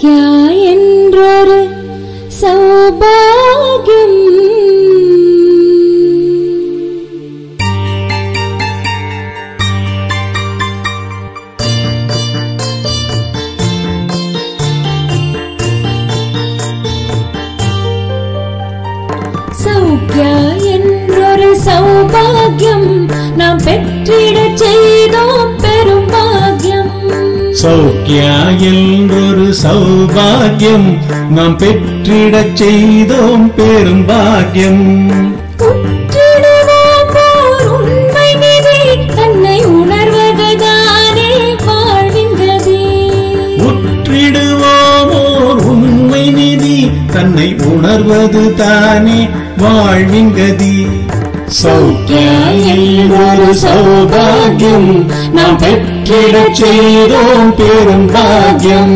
சௌக்கியா என்றொரு சௌபாகியம் சௌக்கியா என்றொரு சௌபாகியம் நாம் பெற்றிடச் செய்தோம் பெரும் பாக்கியம் சௌக்கியா என்றொரு சௌபாகியம் நாம் பெற்றிடச் செய்தோம் பெரும் பாக்கியம் உற்றிடுவோம் ஓர் உண்மை நிதி தன்னை உணர்வதுதானே வாழ்வின் கதி உற்றிடுவோம் ஓர் உண்மை நிதி தன்னை உணர்வது தானே வாழ்வின் கதி சௌக்கியா என்றொரு சௌபாகியம் நாம் பெற்றிடச் செய்தோம் பெரும் பாக்கியம்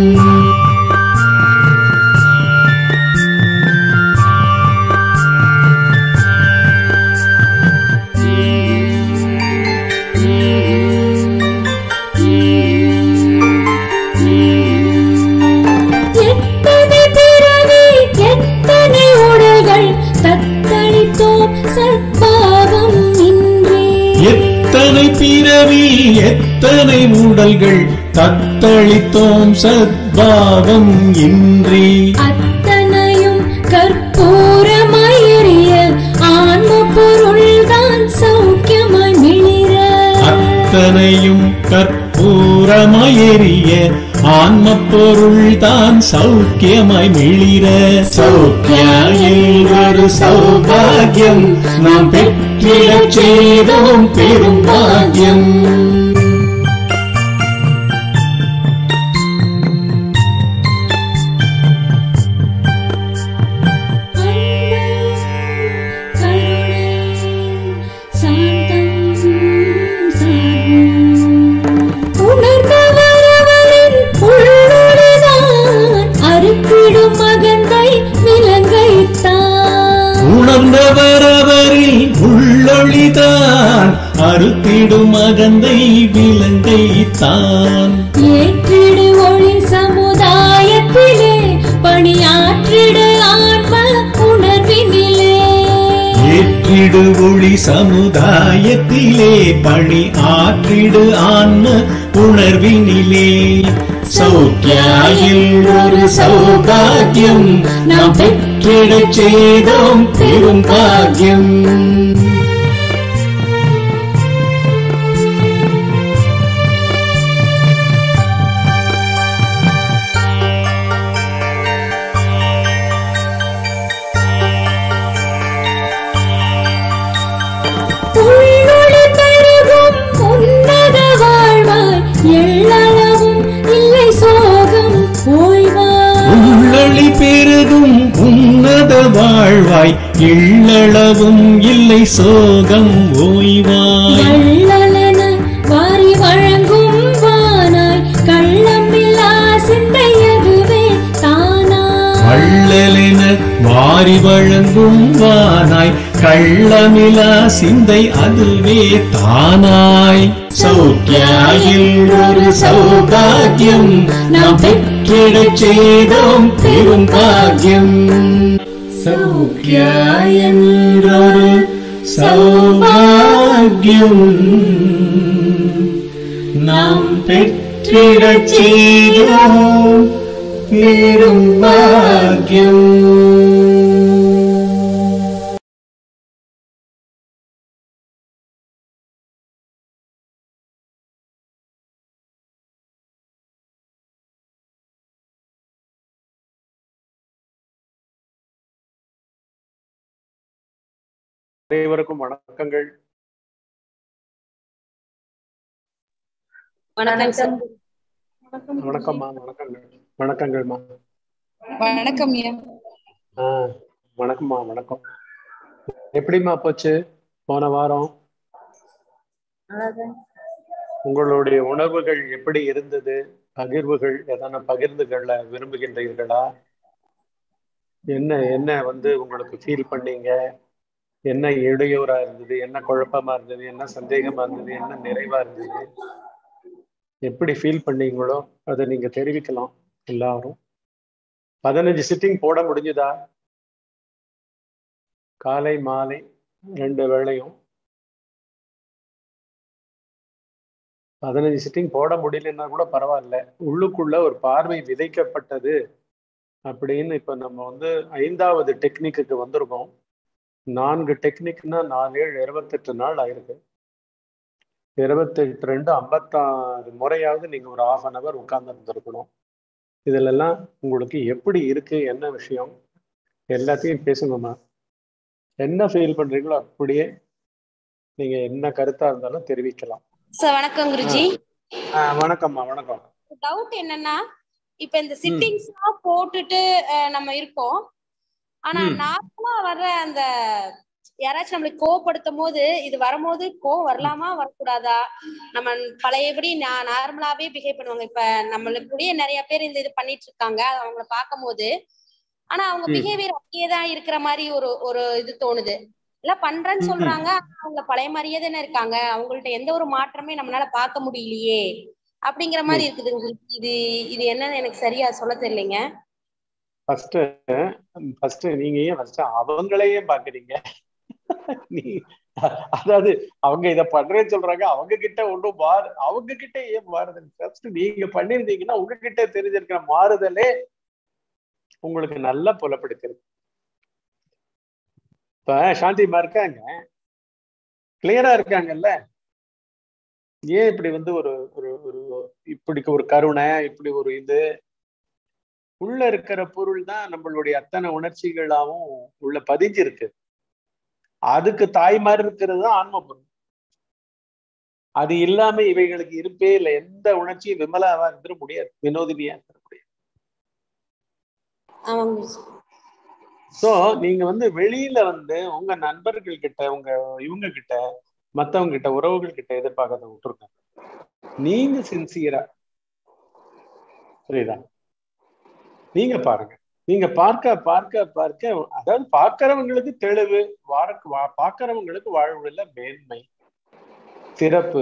எத்தனை பிறவி எத்தனை உடல்கள் தத்தளித்தோம் சத்பாவம் இன்றே எத்தனை பிறவி எத்தனை உடல்கள் தத்தளித்தோம் சத்பாவம் இன்றி அத்தனையும் கற்பூரமாயறிய ஆன்ம பொருள்தான் சௌக்கியமாய் மிளிர அத்தனையும் கற்பூரமயறிய ஆன்ம பொருள் தான் சௌக்கியமாய் மிளிர சௌக்கிய ஒரு சௌபாகியம் நாம் பெற்றிடச் செய்தோம் பெரும் பாக்கியம் உணர்ந்தவரவரின் உள்ளொளிதான் அறுத்திடும் மகந்தை விலங்கைத்தான் உணர்ந்தவரவரில் உள்ளொளிதான் அறுத்திடும் அகந்தை விலங்கை தான் ஏற்றிடு ஒளி சமுதாயத்திலே பணியாற்றிடு ஆன்ம உணர்வினிலே ஏற்றிடு ஒளி சமுதாயத்திலே பணி ஆற்றிடு ஆன்ம உணர்வினிலே சௌக்கியாயில் ஒரு சௌபாகியம் நாம் பெற்றிடச் செய்தோம் பெரும் பாக்கியம் உள்ளொளி பெருகும் உன்னத வாழ்வாய் எள்ளளவும் இல்லை சோகம் ஓய்வாய் உள்ளொளி பெருகும் உன்னத வாழ்வாய் எள்ளளவும் இல்லை சோகம் ஓய்வாய் எள்ளலென வாரி வழங்கும் வானாய் கள்ளமில்லா சிந்தை அதுவே தானாய் வள்ளலென வாரி வழங்கும் வானாய் கள்ளமிலா சிந்தை அதுவே தானாய் சௌக்கியாயில் ஒரு சௌபாகியம் நாம் பெற்றிடச் செய்தோம் பெரும் பாக்கியம் சௌக்கியாயொரு சௌபாகியம் நாம் பெற்றிடச் செய்தோம் பெரும் பாக்கியம் அனைவருக்கும் வணக்கங்கள் வணக்கம் சார் வணக்கம்மா வணக்கங்கள் வணக்கங்கள்மா வணக்கம் ஐயா ஆ வணக்கம்மா வணக்கம் எப்படிம்மா போச்சு போன வாரம் உங்களுடைய உணவுகள் எப்படி இருந்தது பகிர்வுகள் எதனா பகிர்ந்துகள்ல விரும்புகின்றீர்களா என்ன என்ன வந்து உங்களுக்கு ஃபீல் பண்ணீங்க என்ன இடையூறா இருந்தது என்ன குழப்பமா இருந்தது என்ன சந்தேகமா இருந்தது என்ன நிறைவா இருந்தது எப்படி ஃபீல் பண்ணீங்களோ அதை நீங்க தெரிவிக்கலாம் எல்லாரும் பதினஞ்சு சிட்டிங் போட முடிஞ்சுதா காலை மாலை ரெண்டு வேளையும் பதினஞ்சு சிட்டிங் போட முடியலன்னா கூட பரவாயில்ல உள்ளுக்குள்ள ஒரு பார்வை விதைக்கப்பட்டது அப்படின்னு இப்ப நம்ம வந்து ஐந்தாவது டெக்னிக்கு வந்திருக்கோம் நான்கு டெக்னிக்னா நாலு ஏழு இருபத்தெட்டு நாள் ஆயிருக்கு இருபத்தெட்டு ரெண்டு ஐம்பத்தாறு முறையாவது நீங்க ஒரு ஆஃப் அன் அவர் உட்கார்ந்து இருந்திருக்கணும் இதுலெல்லாம் உங்களுக்கு எப்படி இருக்கு என்ன விஷயம் எல்லாத்தையும் பேசுங்கம்மா என்ன ஃபீல் பண்றீங்களோ அப்படியே நீங்க என்ன கருத்தா இருந்தாலும் தெரிவிக்கலாம் சார் வணக்கம் குருஜி ஆ, வணக்கம்மா வணக்கம் டவுட் என்னன்னா இப்ப இந்த சிட்டிங்ஸ் எல்லாம் போட்டுட்டு அஹ், நம்ம இருக்கோம் ஆனா ம். நார்மலா வர்ற அந்த யாராச்சும் நம்மளுக்கு கோவப்படுத்தும் போது இது வரும்போது கோவம் வரலாமா வரக்கூடாதா நம்ம பழையபடி நான் நார்மலாவே பிஹேவ் பண்ணுவாங்க இப்ப நம்மளுக்கு கூடயே நிறைய பேர் இந்த இது பண்ணிட்டு இருக்காங்க அவங்கள பார்க்கும் போது ஆனா அவங்க ம். பிஹேவியர் அப்படியே தான் இருக்கிற மாதிரி ஒரு ஒரு இது தோணுது எல்லாம் பண்றேன்னு ம். சொல்றாங்க ஆனா அவங்க பழைய மாதிரியே தானே இருக்காங்க அவங்கள்ட்ட எந்த ஒரு மாற்றமே நம்மளால பார்க்க முடியலையே அப்படிங்கிற மாதிரி இருக்குது உங்களுக்கு இது இது என்னன்னு எனக்கு சரியா சொல்ல தெரியலைங்க ஃபர்ஸ்ட் ஃபர்ஸ்ட் நீங்க ஏன் ஃபர்ஸ்ட் அவங்களையே பாக்குறீங்க நீ அதாவது அவங்க இத பண்றேன்னு சொல்றாங்க அவங்க கிட்ட ஒன்றும் மாறு அவங்க கிட்ட ஏன் மாறுதல் ஃபர்ஸ்ட் நீங்க பண்ணிருந்தீங்கன்னா உங்ககிட்ட தெரிஞ்சிருக்கிற மாறுதலே உங்களுக்கு நல்லா புலப்படுத்திருக்கு இப்ப சாந்திமா இருக்காங்க கிளியரா இருக்காங்கல்ல ஏன் இப்படி வந்து ஒரு ஒரு ஒரு இப்படி ஒரு கருணை இப்படி ஒரு இது உள்ள இருக்கிற பொருள் தான் நம்மளுடைய அத்தனை உணர்ச்சிகளாவும் உள்ள பதிஞ்சிருக்கு அதுக்கு தாய் மாதிரி இருக்கிறது தான் ஆன்ம பொருள் அது இல்லாம இவைகளுக்கு இருப்பே இல்லை எந்த உணர்ச்சியும் விமலாவா இருந்துட முடியாது வினோதினியா இருந்துட முடியாது ஆமாங்க குருஜி. சோ நீங்க வந்து வெளியில வந்து உங்க நண்பர்கள் கிட்ட உங்க இவங்க கிட்ட மத்தவங்க கிட்ட உறவுகள் கிட்ட எதிர்பார்க்கறத விட்டுருங்க நீங்க சின்சியரா புரியுதா நீங்க பாருங்க நீங்க பார்க்க பார்க்க பார்க்க அதாவது பார்க்கிறவங்களுக்கு தெளிவு வாரக்கு வா பார்க்கிறவங்களுக்கு வாழ்வுல மேன்மை சிறப்பு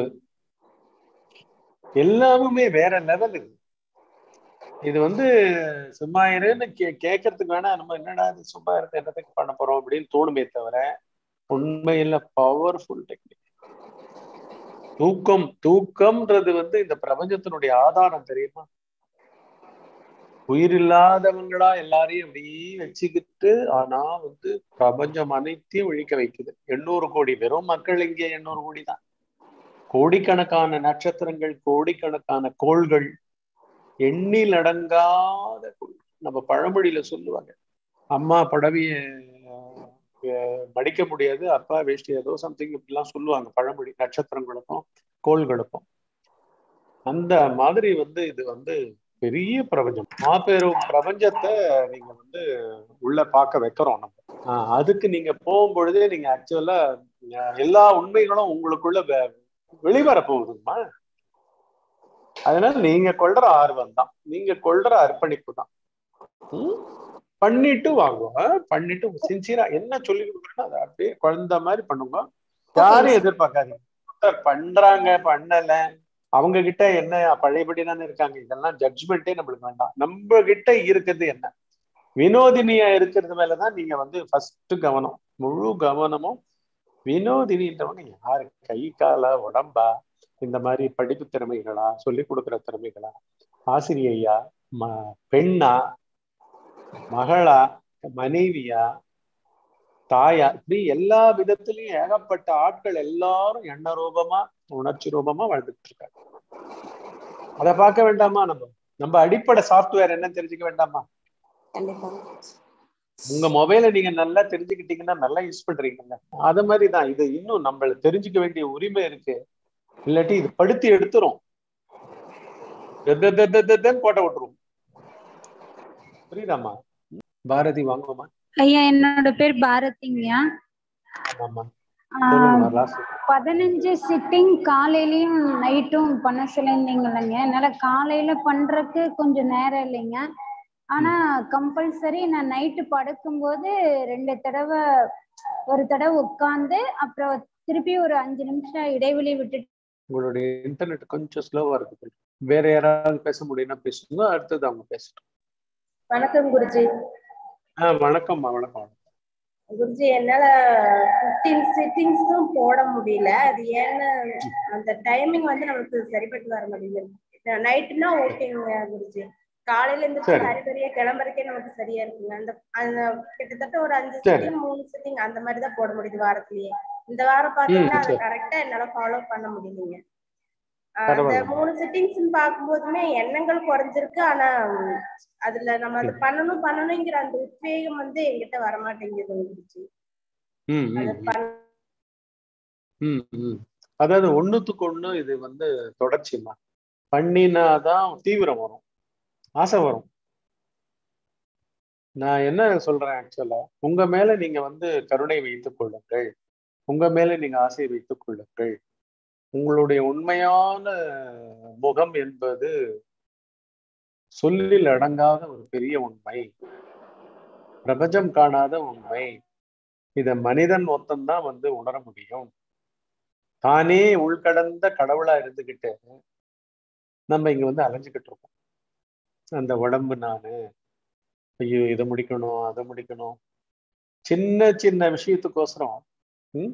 எல்லாமே வேற லெவல் இது இது வந்து சும்மா இருன்னு கே கேட்கறதுக்கு வேணா நம்ம என்னடா இது சும்மா இருந்து என்னத்துக்கு பண்ண போறோம் அப்படின்னு தோணுமே தவிர உண்மையில பவர்ஃபுல் டெக்னிக் தூக்கம் தூக்கம்ன்றது வந்து இந்த பிரபஞ்சத்தினுடைய ஆதாரம் தெரியுமா உயிரில்லாதவங்களா எல்லாரையும் அப்படியே வச்சுக்கிட்டு ஆனா வந்து பிரபஞ்சம் அனைத்தையும் ஒழிக்க வைக்குது எண்ணூறு கோடி வெறும் மக்கள் இங்கே எண்ணூறு கோடி தான் கோடிக்கணக்கான நட்சத்திரங்கள் கோடிக்கணக்கான கோள்கள் எண்ணில் அடங்காத கோள் நம்ம பழமொழியில சொல்லுவாங்க அம்மா படவிய அஹ், மடிக்க முடியாது அப்பா வேஷ்டி ஏதோ சம்திங் இப்படிலாம் சொல்லுவாங்க பழமொழி நட்சத்திரங்களுக்கும் கோள்களுக்கும் அந்த மாதிரி வந்து இது வந்து பெரிய பிரபஞ்சம் மாபெரும் பிரபஞ்சத்தை நீங்க வந்து உள்ள பார்க்க வைக்கிறோம் நம்ம ஆஹ் அதுக்கு நீங்க போகும்பொழுதே நீங்க ஆக்சுவலா எல்லா உண்மைகளும் உங்களுக்குள்ள வெ- வெளிவர போகுதுமா அதனால நீங்க கொள்ற ஆர்வம் தான் நீங்க கொள்ற அர்ப்பணிப்பு தான் ம்? பண்ணிட்டு வாங்குவோம் ஆஹ் பண்ணிட்டு சின்சியரா என்ன சொல்லி கொடுக்குறேன்னா அதை அப்படியே குழந்தை மாதிரி பண்ணுங்க யாரும் எதிர்பார்க்காதீங்க ஒருத்தர் பண்றாங்க பண்ணல அவங்க கிட்ட என்ன பழையபடி தானே இருக்காங்க இதெல்லாம் ஜட்ஜ்மெண்ட்டே நம்மளுக்கு வேண்டாம் நம்ம கிட்ட இருக்கிறது என்ன வினோதினியா இருக்கிறது மேலதான் நீங்க வந்து ஃபர்ஸ்ட் கவனம் முழு கவனமும் வினோதினின்றவங்க யாரு கை காலா உடம்பா இந்த மாதிரி படிப்பு திறமைகளா சொல்லி கொடுக்குற திறமைகளா ஆசிரியையா ம பெண்ணா மகளா மனைவியா தாயா இப்படி எல்லா விதத்திலையும் ஏகப்பட்ட ஆட்கள் எல்லாரும் எண்ண ரூபமா உணர்ச்சி ரூபமா வாழ்ந்துட்டு இருக்காங்க அதை பார்க்க வேண்டாமா நம்ம நம்ம அடிப்படை சாஃப்ட்வேர் என்ன தெரிஞ்சுக்க வேண்டாமா கண்டிப்பா உங்க மொபைலை நீங்க நல்லா தெரிஞ்சுக்கிட்டீங்கன்னா நல்லா யூஸ் பண்றீங்கல்ல அது மாதிரி தான் இது இன்னும் நம்மள தெரிஞ்சுக்க வேண்டிய உரிமை இருக்கு இல்லாட்டி இது படுத்தி எடுத்துரும் போட்ட விட்டுரும் புரியுதாம்மா பாரதி வாங்குவோமா ஐயா என்னோட பேர் பாரதிங்கய்யா ஆமாம்மா ஆஹ் சொல்லுங்கம்மா லாஸ்ட் பதினஞ்சு சிட்டிங் காலையிலயும் நைட்டும் பண்ண சொல்லியிருந்தீங்க இல்லைங்க என்னால காலையில பண்றதுக்கு கொஞ்சம் நேரம் இல்லைங்க ஆனா கம்பல்சரி நான் நைட்டு படுக்கும்போது ரெண்டு தடவை ஒரு தடவை உட்கார்ந்து அப்புறம் திருப்பி ஒரு அஞ்சு நிமிஷம் இடைவெளி விட்டுட்டு உங்களுடைய இன்டர்நெட் கொஞ்சம் ஸ்லோவா இருக்கு வேற யாராவது பேச முடியும்னா பேசுங்க அடுத்தது அவங்க பேசட்டும் வணக்கம் குருஜி ஆ வணக்கம்மா வணக்கம் குருஜி என்னால ஃபிஃப்டீன் சிட்டிங்ஸும் போட முடியல அது ஏன்னு அந்த டைமிங் வந்து நமக்கு சரிப்பட்டு வர மாட்டேங்குது நைட்டுனா ஓகேங்க குருஜி காலையில இருந்து சரி. ஹரிபரியா கிளம்புறதுக்கே நமக்கு சரியா இருக்குங்க அந்த அந்த கிட்டத்தட்ட ஒரு அஞ்சு சரி. சிட்டிங் மூணு சிட்டிங் அந்த மாதிரி தான் போட முடியுது வாரத்திலேயே இந்த வாரம் பாத்தீங்கன்னா அதை சரி. கரெக்டா என்னால ஃபாலோ பண்ண முடியலைங்க அந்த பரவாயில்ல. மூணு சிட்டிங்ஸ் பார்க்கும்போதுமே எண்ணங்கள் குறைஞ்சிருக்கு ஆனா உம், அதுல நம்ம அது பண்ணணும் பண்ணணுங்கிற அந்த உத்வேகம் வந்து என்கிட்ட வரமாட்டேங்குது குருஜி ம் ம், அது ம். பண்ண ம் ம் அதாவது ஒண்ணுத்துக்கு ஒண்ணு இது வந்து தொடர்ச்சிமா பண்ணினாதான் தீவிரம் வரும் ஆசை வரும் நான் என்ன சொல்றேன் ஆக்சுவலா உங்க மேல நீங்க வந்து கருணை வைத்துக் கொள்ளுங்கள் உங்க மேல நீங்க ஆசை வைத்துக் கொள்ளுங்கள் உங்களுடைய உண்மையான முகம் என்பது சொல்லில் அடங்காத ஒரு பெரிய உண்மை பிரபஞ்சம் காணாத உண்மை இத மனிதன் மொத்தம்தான் வந்து உணர முடியும் தானே உள்கடந்த கடவுளா இருந்துகிட்டு நம்ம இங்க வந்து அலைஞ்சுக்கிட்டு இருக்கோம் அந்த உடம்பு நானு ஐயோ இதை முடிக்கணும் அதை முடிக்கணும் சின்ன சின்ன விஷயத்துக்கோசரம் ம்,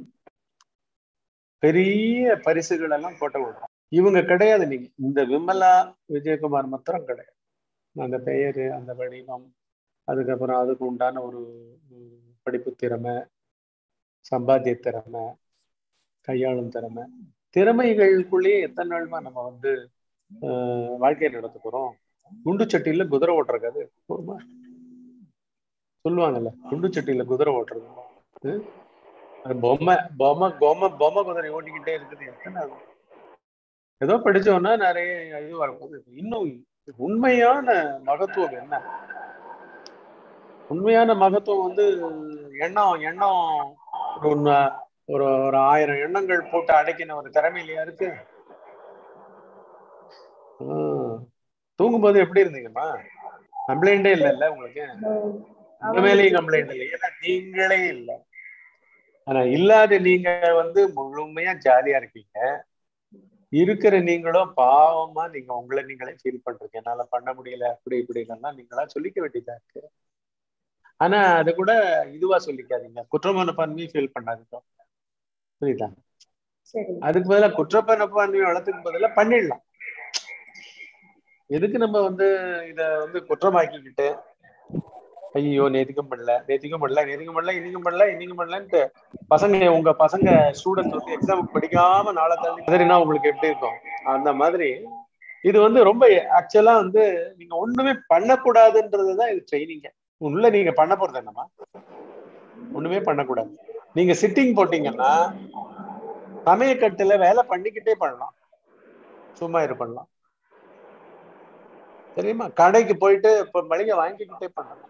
பெரிய பரிசுகள் எல்லாம் போட்ட விடுறோம் இவங்க கிடையாது நீங்க இந்த விமலா விஜயகுமார் மாத்திரம் கிடையாது அந்த பெயரு அந்த வடிவம் அதுக்கப்புறம் அதுக்கு உண்டான ஒரு ம், படிப்பு திறமை சம்பாத்திய திறமை கையாளும் திறமை திறமைகளுக்குள்ளேயே எத்தனை நாள்மா நம்ம வந்து ஆஹ், வாழ்க்கையை நடத்த போறோம் குண்டு சட்டியில குதிரை ஓட்டுறது அது போதுமா சொல்லுவாங்கல்ல குண்டு சட்டியில குதிரை ஓட்டுறது ஹம்? அது பொம்மை பொம்மை பொம்மை பொம்மை குதிரை ஓட்டிக்கிட்டே இருக்குது எத்தனை ஆகும்? ஏதோ படிச்சோம்னா நிறைய இது வரப்போகுது இன்னும் உண்மையான மகத்துவம் என்ன உண்மையான மகத்துவம் வந்து எண்ணம் எண்ணம் ஒரு ந- ஒரு ஒரு ஆயிரம் எண்ணங்கள் போட்டு அடக்கின ஒரு திறமையிலையா இருக்கு ஆஹ். தூங்கும்போது எப்படி இருந்தீங்கம்மா கம்ப்ளைண்டே இல்லைல்ல உங்களுக்கு உங்க மேலேயும் கம்ப்ளைண்ட் இல்லை ஏன்னா நீங்களே இல்லை ஆனா இல்லாத நீங்க வந்து முழுமையா ஜாலியா இருக்கீங்க இருக்கிற நீங்களும் பாவமா நீங்க உங்களை நீங்களே ஃபீல் பண்றீங்க என்னால பண்ண முடியல அப்படி இப்படி இல்லைன்னா நீங்களா சொல்லிக்க வேண்டியதா இருக்கு ஆனா அதை கூட இதுவா சொல்லிக்காதீங்க குற்றமனப்பான்மையை ஃபீல் பண்ணாதீங்க புரியுதா சரி அதுக்கு பதிலா குற்றப்பனப்பான்மையை வளர்த்துக்கு பதிலா பண்ணிடலாம் எதுக்கு நம்ம வந்து இத வந்து குற்றமாக்கிக்கிட்டு ஐயோ நேத்திக்கும் பண்ணல நேத்திக்கும் பண்ணல நேத்திக்கும் பண்ணல இன்னைக்கும் பண்ணல இன்னைக்கும் பண்ணலன்ட்டு பசங்க உங்க பசங்க ஸ்டூடெண்ட்ஸ் வந்து எக்ஸாமுக்கு படிக்காம நாளை தள்ளி சரின்னா உங்களுக்கு எப்படி இருக்கும் அந்த மாதிரி இது வந்து ரொம்ப ஆக்சுவலா வந்து நீங்க ஒண்ணுமே பண்ணக்கூடாதுன்றதுதான் இது ட்ரைனிங்க உள்ள நீங்க பண்ண போறது என்னமா ஒண்ணுமே பண்ணக்கூடாது நீங்க சிட்டிங் போட்டீங்கன்னா சமயக்கட்டுல வேலை பண்ணிக்கிட்டே பண்ணலாம் சும்மா இது பண்ணலாம் தெரியுமா கடைக்கு போயிட்டு இப்ப மளிகை வாங்கிக்கிட்டே பண்ணலாம்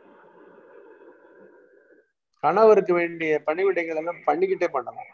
கணவருக்கு வேண்டிய பணிவிடைகள் எல்லாம் பண்ணிக்கிட்டே பண்ணலாம்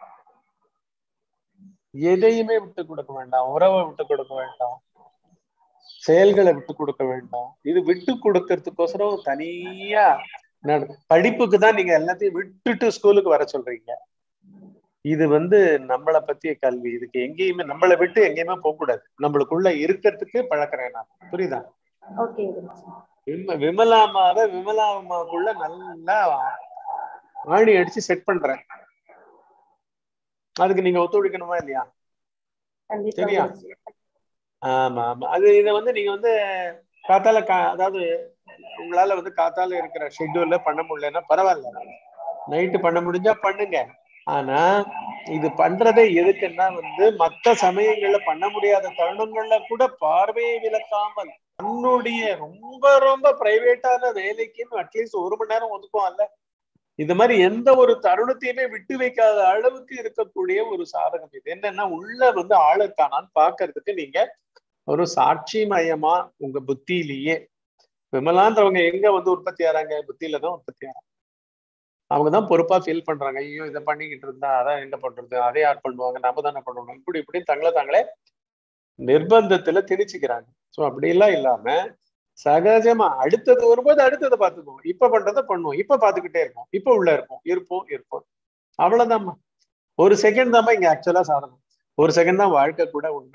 எதையுமே விட்டு கொடுக்க வேண்டாம் உறவை விட்டு கொடுக்க வேண்டாம் செயல்களை விட்டு கொடுக்க வேண்டாம் இது விட்டு கொடுக்கறதுக்கோசரம் தனியா நட- படிப்புக்கு தான் நீங்க எல்லாத்தையும் விட்டுட்டு ஸ்கூலுக்கு வர சொல்றீங்க இது வந்து நம்மளை பத்திய கல்வி இதுக்கு எங்கேயுமே நம்மளை விட்டு எங்கேயுமே போக கூடாது நம்மளுக்குள்ள இருக்கிறதுக்கு பழக்கிறேன் நான் புரியுதா ஓகே விம விமலாமாவை விமலாமாக்குள்ள நல்லா ஆணி அடிச்சு செட் பண்றேன் அதுக்கு நீங்க ஒத்துழைக்கணுமா இல்லையா கண்டிப்பா சரியா? குருஜி. ஆமா ஆமா அது இதை வந்து நீங்க வந்து காத்தால கா அதாவது உங்களால வந்து காத்தால இருக்கிற ஷெட்யூல்ல பண்ண முடியலன்னா பரவாயில்ல நைட்டு பண்ண முடிஞ்சா பண்ணுங்க ஆனா இது பண்றதே எதுக்குன்னா வந்து மத்த சமயங்கள்ல பண்ண முடியாத தருணங்கள்ல கூட பார்வையை விளக்காமல் தன்னுடைய ரொம்ப ரொம்ப பிரைவேட்டான வேலைக்குன்னு அட்லீஸ்ட் ஒரு மணி நேரம் ஒதுக்குவான்ல இந்த மாதிரி எந்த ஒரு தருணத்தையுமே விட்டு வைக்காத அளவுக்கு இருக்கக்கூடிய ஒரு சாதகம் இது என்னன்னா உள்ள வந்து ஆளுக்கானான்னு பாக்குறதுக்கு நீங்க ஒரு சாட்சி மயமா உங்க புத்தியிலேயே விமலான்றவங்க எங்க வந்து உற்பத்தி ஆறாங்க புத்தியில தான் உற்பத்தி ஆறாங்க அவங்க தான் பொறுப்பா ஃபீல் பண்றாங்க ஐயோ இதை பண்ணிக்கிட்டு இருந்தா அதான் என்ன பண்றது அதை யார் பண்ணுவாங்க நம்ம தானே பண்ணணும் இப்படி இப்படி தங்களை தாங்களே நிர்பந்தத்துல திணிச்சுக்கிறாங்க ஸோ அப்படியெல்லாம் இல்லாம சகஜமா அடுத்தது வரும்போது அடுத்ததை பார்த்துக்குவோம் இப்ப பண்றதை பண்ணுவோம் இப்ப பார்த்துக்கிட்டே இருப்போம் இப்ப உள்ள இருப்போம் இருப்போம் இருப்போம் அவ்வளவுதாம்மா ஒரு செகண்ட் தாம்மா இங்க ஆக்சுவலா சாதனம் ஒரு செகண்ட் தான் வாழ்க்கை கூட உண்மை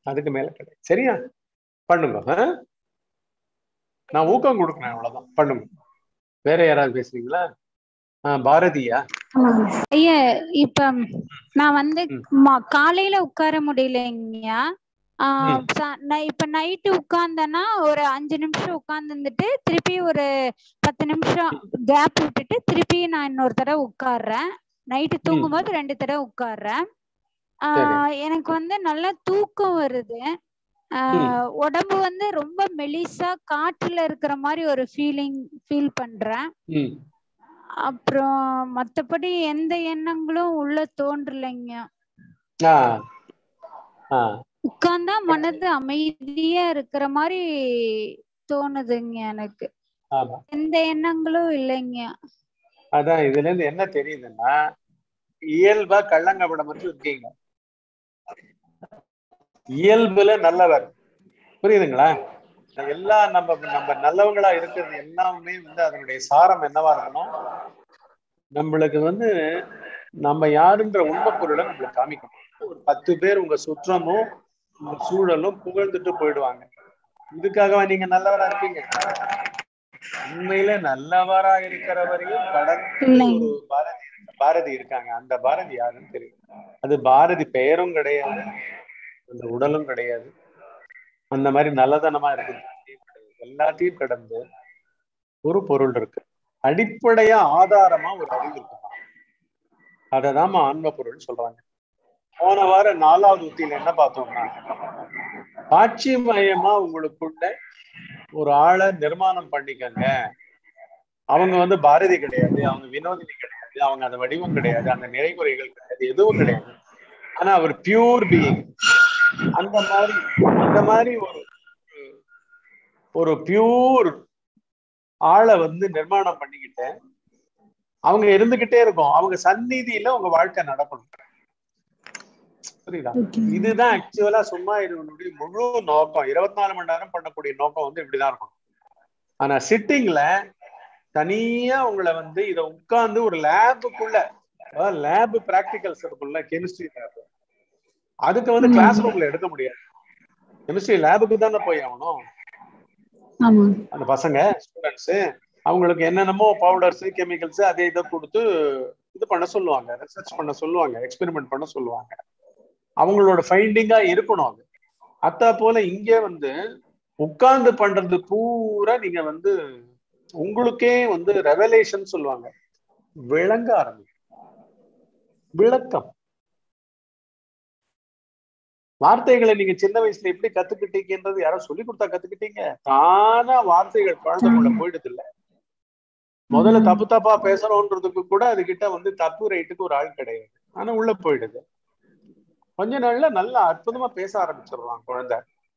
அதுக்கு மேல கிடையாது சரியா பண்ணுங்க ஆ? நான் ஊக்கம் கொடுக்குறேன் அவ்வளவுதான் பண்ணுங்க வேற யாராவது பேசுறீங்களா ஆ பாரதியா ஐயா இப்ப நான் வந்து ம். ம- காலையில உட்கார முடியலைங்கய்யா ஆஹ் ம். ச- நான் இப்ப நைட்டு உட்கார்ந்தேன்னா ஒரு அஞ்சு நிமிஷம் உட்கார்ந்துட்டு திருப்பி ஒரு பத்து நிமிஷம் கேப் விட்டுட்டு திருப்பி நான் இன்னொரு தடவை உட்கார்றேன் நைட்டு தூங்கும்போது ரெண்டு தடவை உட்கார்றேன் ஆஹ் எனக்கு வந்து நல்லா தூக்கம் வருது ஆஹ் உடம்பு வந்து ரொம்ப மெலிசா காற்றுல இருக்கிற மாதிரி ஒரு ஃபீலிங் ஃபீல் பண்றேன் ம் அப்புறம் மத்தபடி எந்த எண்ணங்களும் உள்ள தோன்றலைங்க ஆ ஆ உட்கார்ந்தா மனது அமைதியா இருக்கிற மாதிரி தோணுதுங்க எனக்கு ஆமா எந்த எண்ணங்களும் இல்லைங்க அதான் இதுல இருந்து என்ன தெரியுதுன்னா இயல்பா கள்ளங்கபடமற்று இருக்கீங்க இயல்புல நல்லவர் புரியுதுங்களா எல்லா நம்ம நம்ம நல்லவங்களா இருக்கிறது எல்லாமே வந்து அதனுடைய சாரம் என்னவா இருக்கணும் நம்மளுக்கு வந்து நம்ம யாருன்ற உண்மை பொருளை நம்மளுக்கு காமிக்கணும் ஒரு பத்து பேர் உங்க சுற்றமும் உங்க சூழலும் புகழ்ந்துட்டு போயிடுவாங்க இதுக்காகவா நீங்க நல்லவரா இருப்பீங்க உண்மையில நல்லவரா இருக்கிறவரையும் கடந்து இல்லைங்க. ஒரு பாரதி இருக்கு- பாரதி இருக்காங்க அந்த பாரதி யாருன்னு தெரியும் அது பாரதி பெயரும் கிடையாது அந்த உடலும் கிடையாது அந்த மாதிரி நல்லதனமா இருக்குது எல்லாத்தையும் கடந்து ஒரு பொருள் இருக்கு அடிப்படையா ஆதாரமா ஒரு அறிவு இருக்குமா அததான் ஆன்ம பொருள் சொல்றாங்க போன வாரம் நாலாவது உத்தியில என்ன பார்த்தோம்னா காட்சி மயமா உங்களுக்குள்ள ஒரு ஆளை நிர்மாணம் பண்ணிக்கங்க அவங்க வந்து பாரதி கிடையாது அவங்க வினோதினி கிடையாது அவங்க அந்த வடிவம் கிடையாது அந்த நிறைகுறைகள் கிடையாது எதுவும் கிடையாது ஆனா அவர் பியூர் பீயிங் அந்த மாதிரி அந்த மாதிரி ஒரு ஒரு பியூர் ஆளை வந்து நிர்மாணம் பண்ணிக்கிட்டு அவங்க இருந்துகிட்டே இருக்கும் அவங்க சந்நிதியில உங்க வாழ்க்கை நடக்கணும் புரியுதா இதுதான் ஆக்சுவலா சும்மா இதனுடைய முழு நோக்கம் இருபத்தி நாலு மணி நேரம் பண்ணக்கூடிய நோக்கம் வந்து இப்படிதான் இருக்கும் ஆனா சிட்டிங்ல தனியா உங்களை வந்து இத உட்கார்ந்து ஒரு லேபுக்குள்ள லேப் பிராக்டிகல்ஸ் இருக்குல்ல கெமிஸ்ட்ரி லேப் அதுக்கு வந்து கிளாஸ் ரூம்ல எடுக்க முடியாது கெமிஸ்ட்ரி லேபுக்கு தானே போய் ஆகணும் ஆமா அந்த பசங்க ஸ்டூடெண்ட்ஸ் அவங்களுக்கு என்னென்னமோ பவுடர்ஸ் கெமிக்கல்ஸ் அதை இதை கொடுத்து இது பண்ண சொல்லுவாங்க ரிசர்ச் பண்ண சொல்லுவாங்க எக்ஸ்பெரிமெண்ட் பண்ண சொல்லுவாங்க அவங்களோட ஃபைண்டிங்கா இருக்கணும் அது அத்தா போல இங்கே வந்து உட்கார்ந்து பண்றது பூரா நீங்க வந்து உங்களுக்கே வந்து ரெவலேஷன் சொல்லுவாங்க விளங்க ஆரம்பிக்கும் விளக்கம் வார்த்தைகளை நீங்க சின்ன வயசுல எப்படி கத்துக்கிட்டீங்கன்றது யாரோ சொல்லி கொடுத்தா கத்துக்கிட்டீங்க தானா வார்த்தைகள் குழந்தைக்குள்ள போயிடுது இல்ல முதல்ல தப்பு தப்பா பேசணும்ன்றதுக்கு கூட அது கிட்ட வந்து தப்பு ரைட்டுக்கு ஒரு ஆள் கிடையாது ஆனா உள்ள போயிடுது கொஞ்ச நாள்ல நல்லா அற்புதமா பேச ஆரம்பிச்சிடுறான் குழந்தை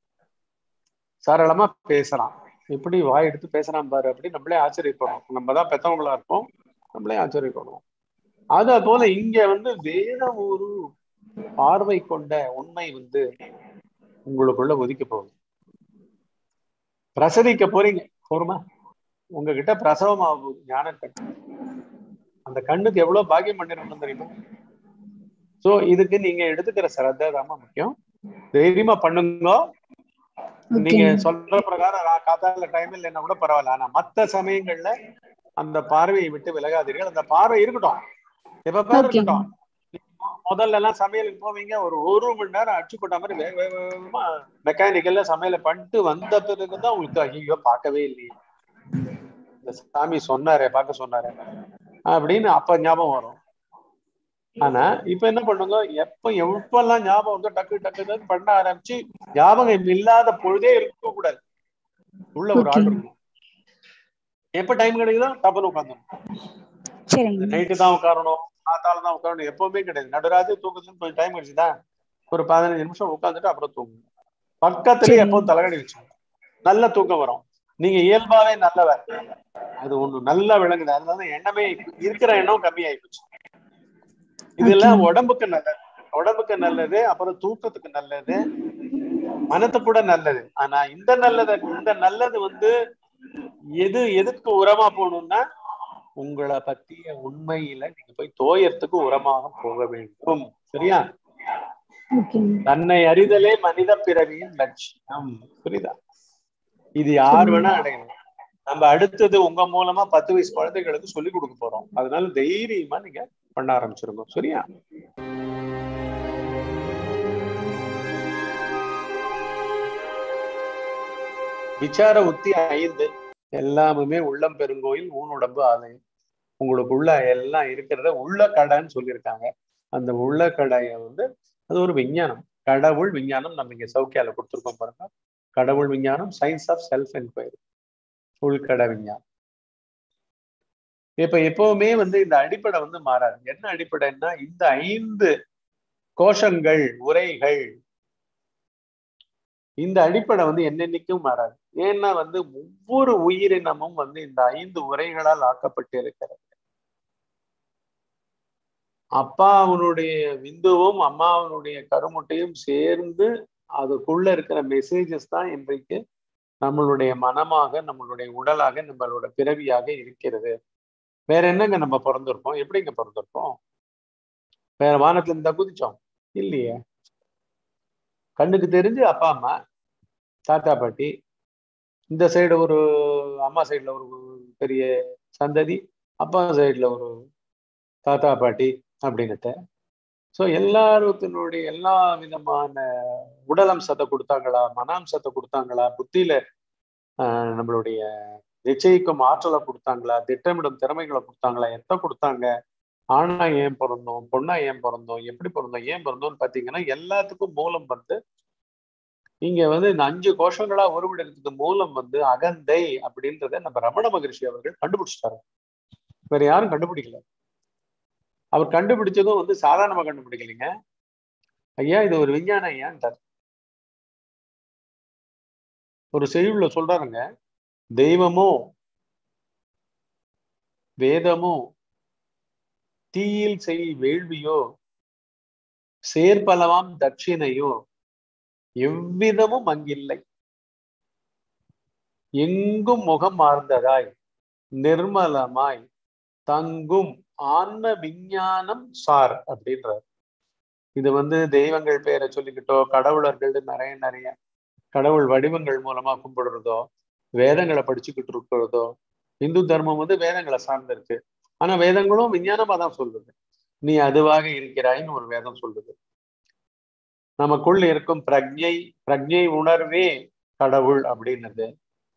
சரளமா பேசுறான் எப்படி வாய் எடுத்து பேசுறான் பாரு அப்படி நம்மளே ஆச்சரியப்படும் நம்ம தான் பெத்தவங்களா இருப்போம் நம்மளே ஆச்சரியப்படுவோம் அத போல இங்க வந்து வேற ஒரு பார்வை கொண்ட உண்மை வந்து உங்களுக்குள்ள ஒதுக்க போகுது பிரசவிக்க போறீங்க போருமா உங்ககிட்ட பிரசவம் ஆகும் ஞான கண் அந்த கண்ணுக்கு எவ்வளவு பாக்கியம் பண்ணிருக்கணும் தெரியுமா சோ இதுக்கு நீங்க எடுத்துக்கிற சிரத்தை தாமா முக்கியம் தைரியமா பண்ணுங்க நீங்க சொல்ற பிரகாரம் நான் காத்தால டைம் இல்லைன்னா கூட பரவாயில்ல ஆனா மத்த சமயங்கள்ல அந்த பார்வையை விட்டு விலகாதீர்கள் அந்த பார்வை இருக்கட்டும் எப்ப பேர் Okay. இருக்கட்டும் முதல்ல எல்லாம் சமையலுக்கு போவீங்க ஒரு ஒரு மணி நேரம் அடிச்சு போட்ட மாதிரி வேக வேக வேகமா மெக்கானிக்கல்ல சமையலை பண்ணிட்டு வந்த பிறகுதான் உங்களுக்கு ஐயோ பார்க்கவே இல்லையே இந்த சாமி சொன்னாரே பார்க்க சொன்னாரே அப்படின்னு அப்ப ஞாபகம் வரும் ஆனா இப்ப என்ன பண்ணுங்க எப்ப எப்பெல்லாம் ஞாபகம் வந்து டக்கு டக்கு டக்குன்னு பண்ண ஆரம்பிச்சு ஞாபகம் இல்லாத பொழுதே இருக்க கூடாது உள்ள ஒரு ஆள் இருக்கும் எப்ப டைம் கிடைக்குதோ டப்புன்னு உட்காந்துரும் சரிங்க நைட்டு தான் உட்காரணும் காத்தால தான் உட்காரணும் எப்பவுமே கிடையாது நடுராத்திரி தூக்கத்துக்கு கொஞ்சம் டைம் கிடைச்சுதா ஒரு பதினஞ்சு நிமிஷம் உட்காந்துட்டு அப்புறம் தூங்கணும் பக்கத்துலயே எப்பவும் தலைகடி வச்சுக்கணும் நல்ல தூக்கம் வரும் நீங்க இயல்பாவே நல்லவர் அது ஒண்ணு நல்லா விளங்குது அதனால எண்ணமே இருக்கிற எண்ணம் கம்மி ஆயிப்போச்சு இதெல்லாம் உடம்புக்கு நல்லது உடம்புக்கு நல்லது அப்புறம் தூக்கத்துக்கு நல்லது மனத்துக்கு கூட நல்லது ஆனா இந்த நல்லது இந்த நல்லது வந்து எது எதுக்கு உரமா போகணும்னா உங்களை பத்திய உண்மையில நீங்க போய் தோயறதுக்கு உரமாக போக வேண்டும் சரியா ஓகேங்க தன்னை அறிதலே மனித பிறவியின் லட்சியம் புரியுதா இது யார் வேணா அடையணும் நம்ம அடுத்தது உங்க மூலமா பத்து வயசு குழந்தைகளுக்கு சொல்லி கொடுக்க போறோம் அதனால தைரியமா நீங்க பண்ண ஆரம்பிச்சிருங்க சரியா விசார உத்தி ஐந்து எல்லாமுமே உள்ளம் பெருங்கோயில் ஊனுடம்பு ஆலயம் உங்களுக்குள்ள எல்லாம் இருக்கிறத உள்ள கடைன்னு சொல்லியிருக்காங்க அந்த உள்ள கடையை வந்து அது ஒரு விஞ்ஞானம் கடவுள் விஞ்ஞானம் நம்ம இங்க சௌக்கியால கொடுத்துருக்கோம் பாருங்க கடவுள் விஞ்ஞானம் சயின்ஸ் ஆஃப் செல்ஃப் என்கொயரி உள்கடை விஞ்ஞானம் இப்ப எப்பவுமே வந்து இந்த அடிப்படை வந்து மாறாது என்ன அடிப்படைன்னா இந்த ஐந்து கோஷங்கள் உரைகள் இந்த அடிப்படை வந்து என்னென்னைக்கும் மாறாது ஏன்னா வந்து ஒவ்வொரு உயிரினமும் வந்து இந்த ஐந்து உரைகளால் ஆக்கப்பட்டு இருக்கிறது அப்பாவனுடைய விந்துவும் அம்மாவனுடைய கருமுட்டையும் சேர்ந்து அதுக்குள்ள இருக்கிற மெசேஜஸ் தான் இன்றைக்கு நம்மளுடைய மனமாக நம்மளுடைய உடலாக நம்மளோட பிறவியாக இருக்கிறது வேற என்னங்க நம்ம பிறந்திருப்போம் எப்படிங்க பிறந்திருப்போம் வேற வானத்துல இருந்தா குதிச்சோம் இல்லையே கண்ணுக்கு தெரிஞ்சு அப்பா அம்மா தாத்தா பாட்டி இந்த சைடு ஒரு அம்மா சைடுல ஒரு பெரிய சந்ததி அப்பா சைடுல ஒரு தாத்தா பாட்டி அப்படின்னுட்டு ஸோ எல்லாருத்தினுடைய எல்லா விதமான உடலம்சத்தை கொடுத்தாங்களா மனாம்சத்தை கொடுத்தாங்களா புத்தியில ஆஹ் நம்மளுடைய நிச்சயிக்கும் ஆற்றலை கொடுத்தாங்களா திட்டமிடும் திறமைகளை கொடுத்தாங்களா எத்த கொடுத்தாங்க ஆணா ஏன் பிறந்தோம் பொண்ணா ஏன் பிறந்தோம் எப்படி பிறந்தோம் ஏன் பிறந்தோம்னு பாத்தீங்கன்னா எல்லாத்துக்கும் மூலம் வந்து இங்க வந்து இந்த அஞ்சு கோஷங்களா உருவெடுக்கிறதுக்கு மூலம் வந்து அகந்தை அப்படின்றத நம்ம ரமண மகரிஷி அவர்கள் கண்டுபிடிச்சிட்டாரு வேற யாரும் கண்டுபிடிக்கல அவர் கண்டுபிடிச்சதும் வந்து சாதாரணமா கண்டுபிடிக்கலைங்க ஐயா இது ஒரு விஞ்ஞானம் ஐயான்ட்டார் ஒரு செய்யுள்ள சொல்றாருங்க தெய்வமோ வேதமோ தீயில் செய் வேள்வியோ சேர்பலவாம் தட்சிணையோ எவ்விதமும் அங்கில்லை எங்கும் முகம் மார்ந்ததாய் நிர்மலமாய் தங்கும் ஆன்ம விஞ்ஞானம் சார் அப்படின்றார் இது வந்து தெய்வங்கள் பேரை சொல்லிக்கிட்டோ கடவுளர்கள் நிறைய நிறைய கடவுள் வடிவங்கள் மூலமா கும்பிடுறதோ வேதங்களை படிச்சுக்கிட்டு இருக்கிறதோ இந்து தர்மம் வந்து வேதங்களை சார்ந்திருக்கு ஆனா வேதங்களும் விஞ்ஞானமா தான் சொல்லுது நீ அதுவாக இருக்கிறாய்ன்னு ஒரு வேதம் சொல்லுது நமக்குள் இருக்கும் பிரஜை பிரஜை உணர்வே கடவுள் அப்படின்னது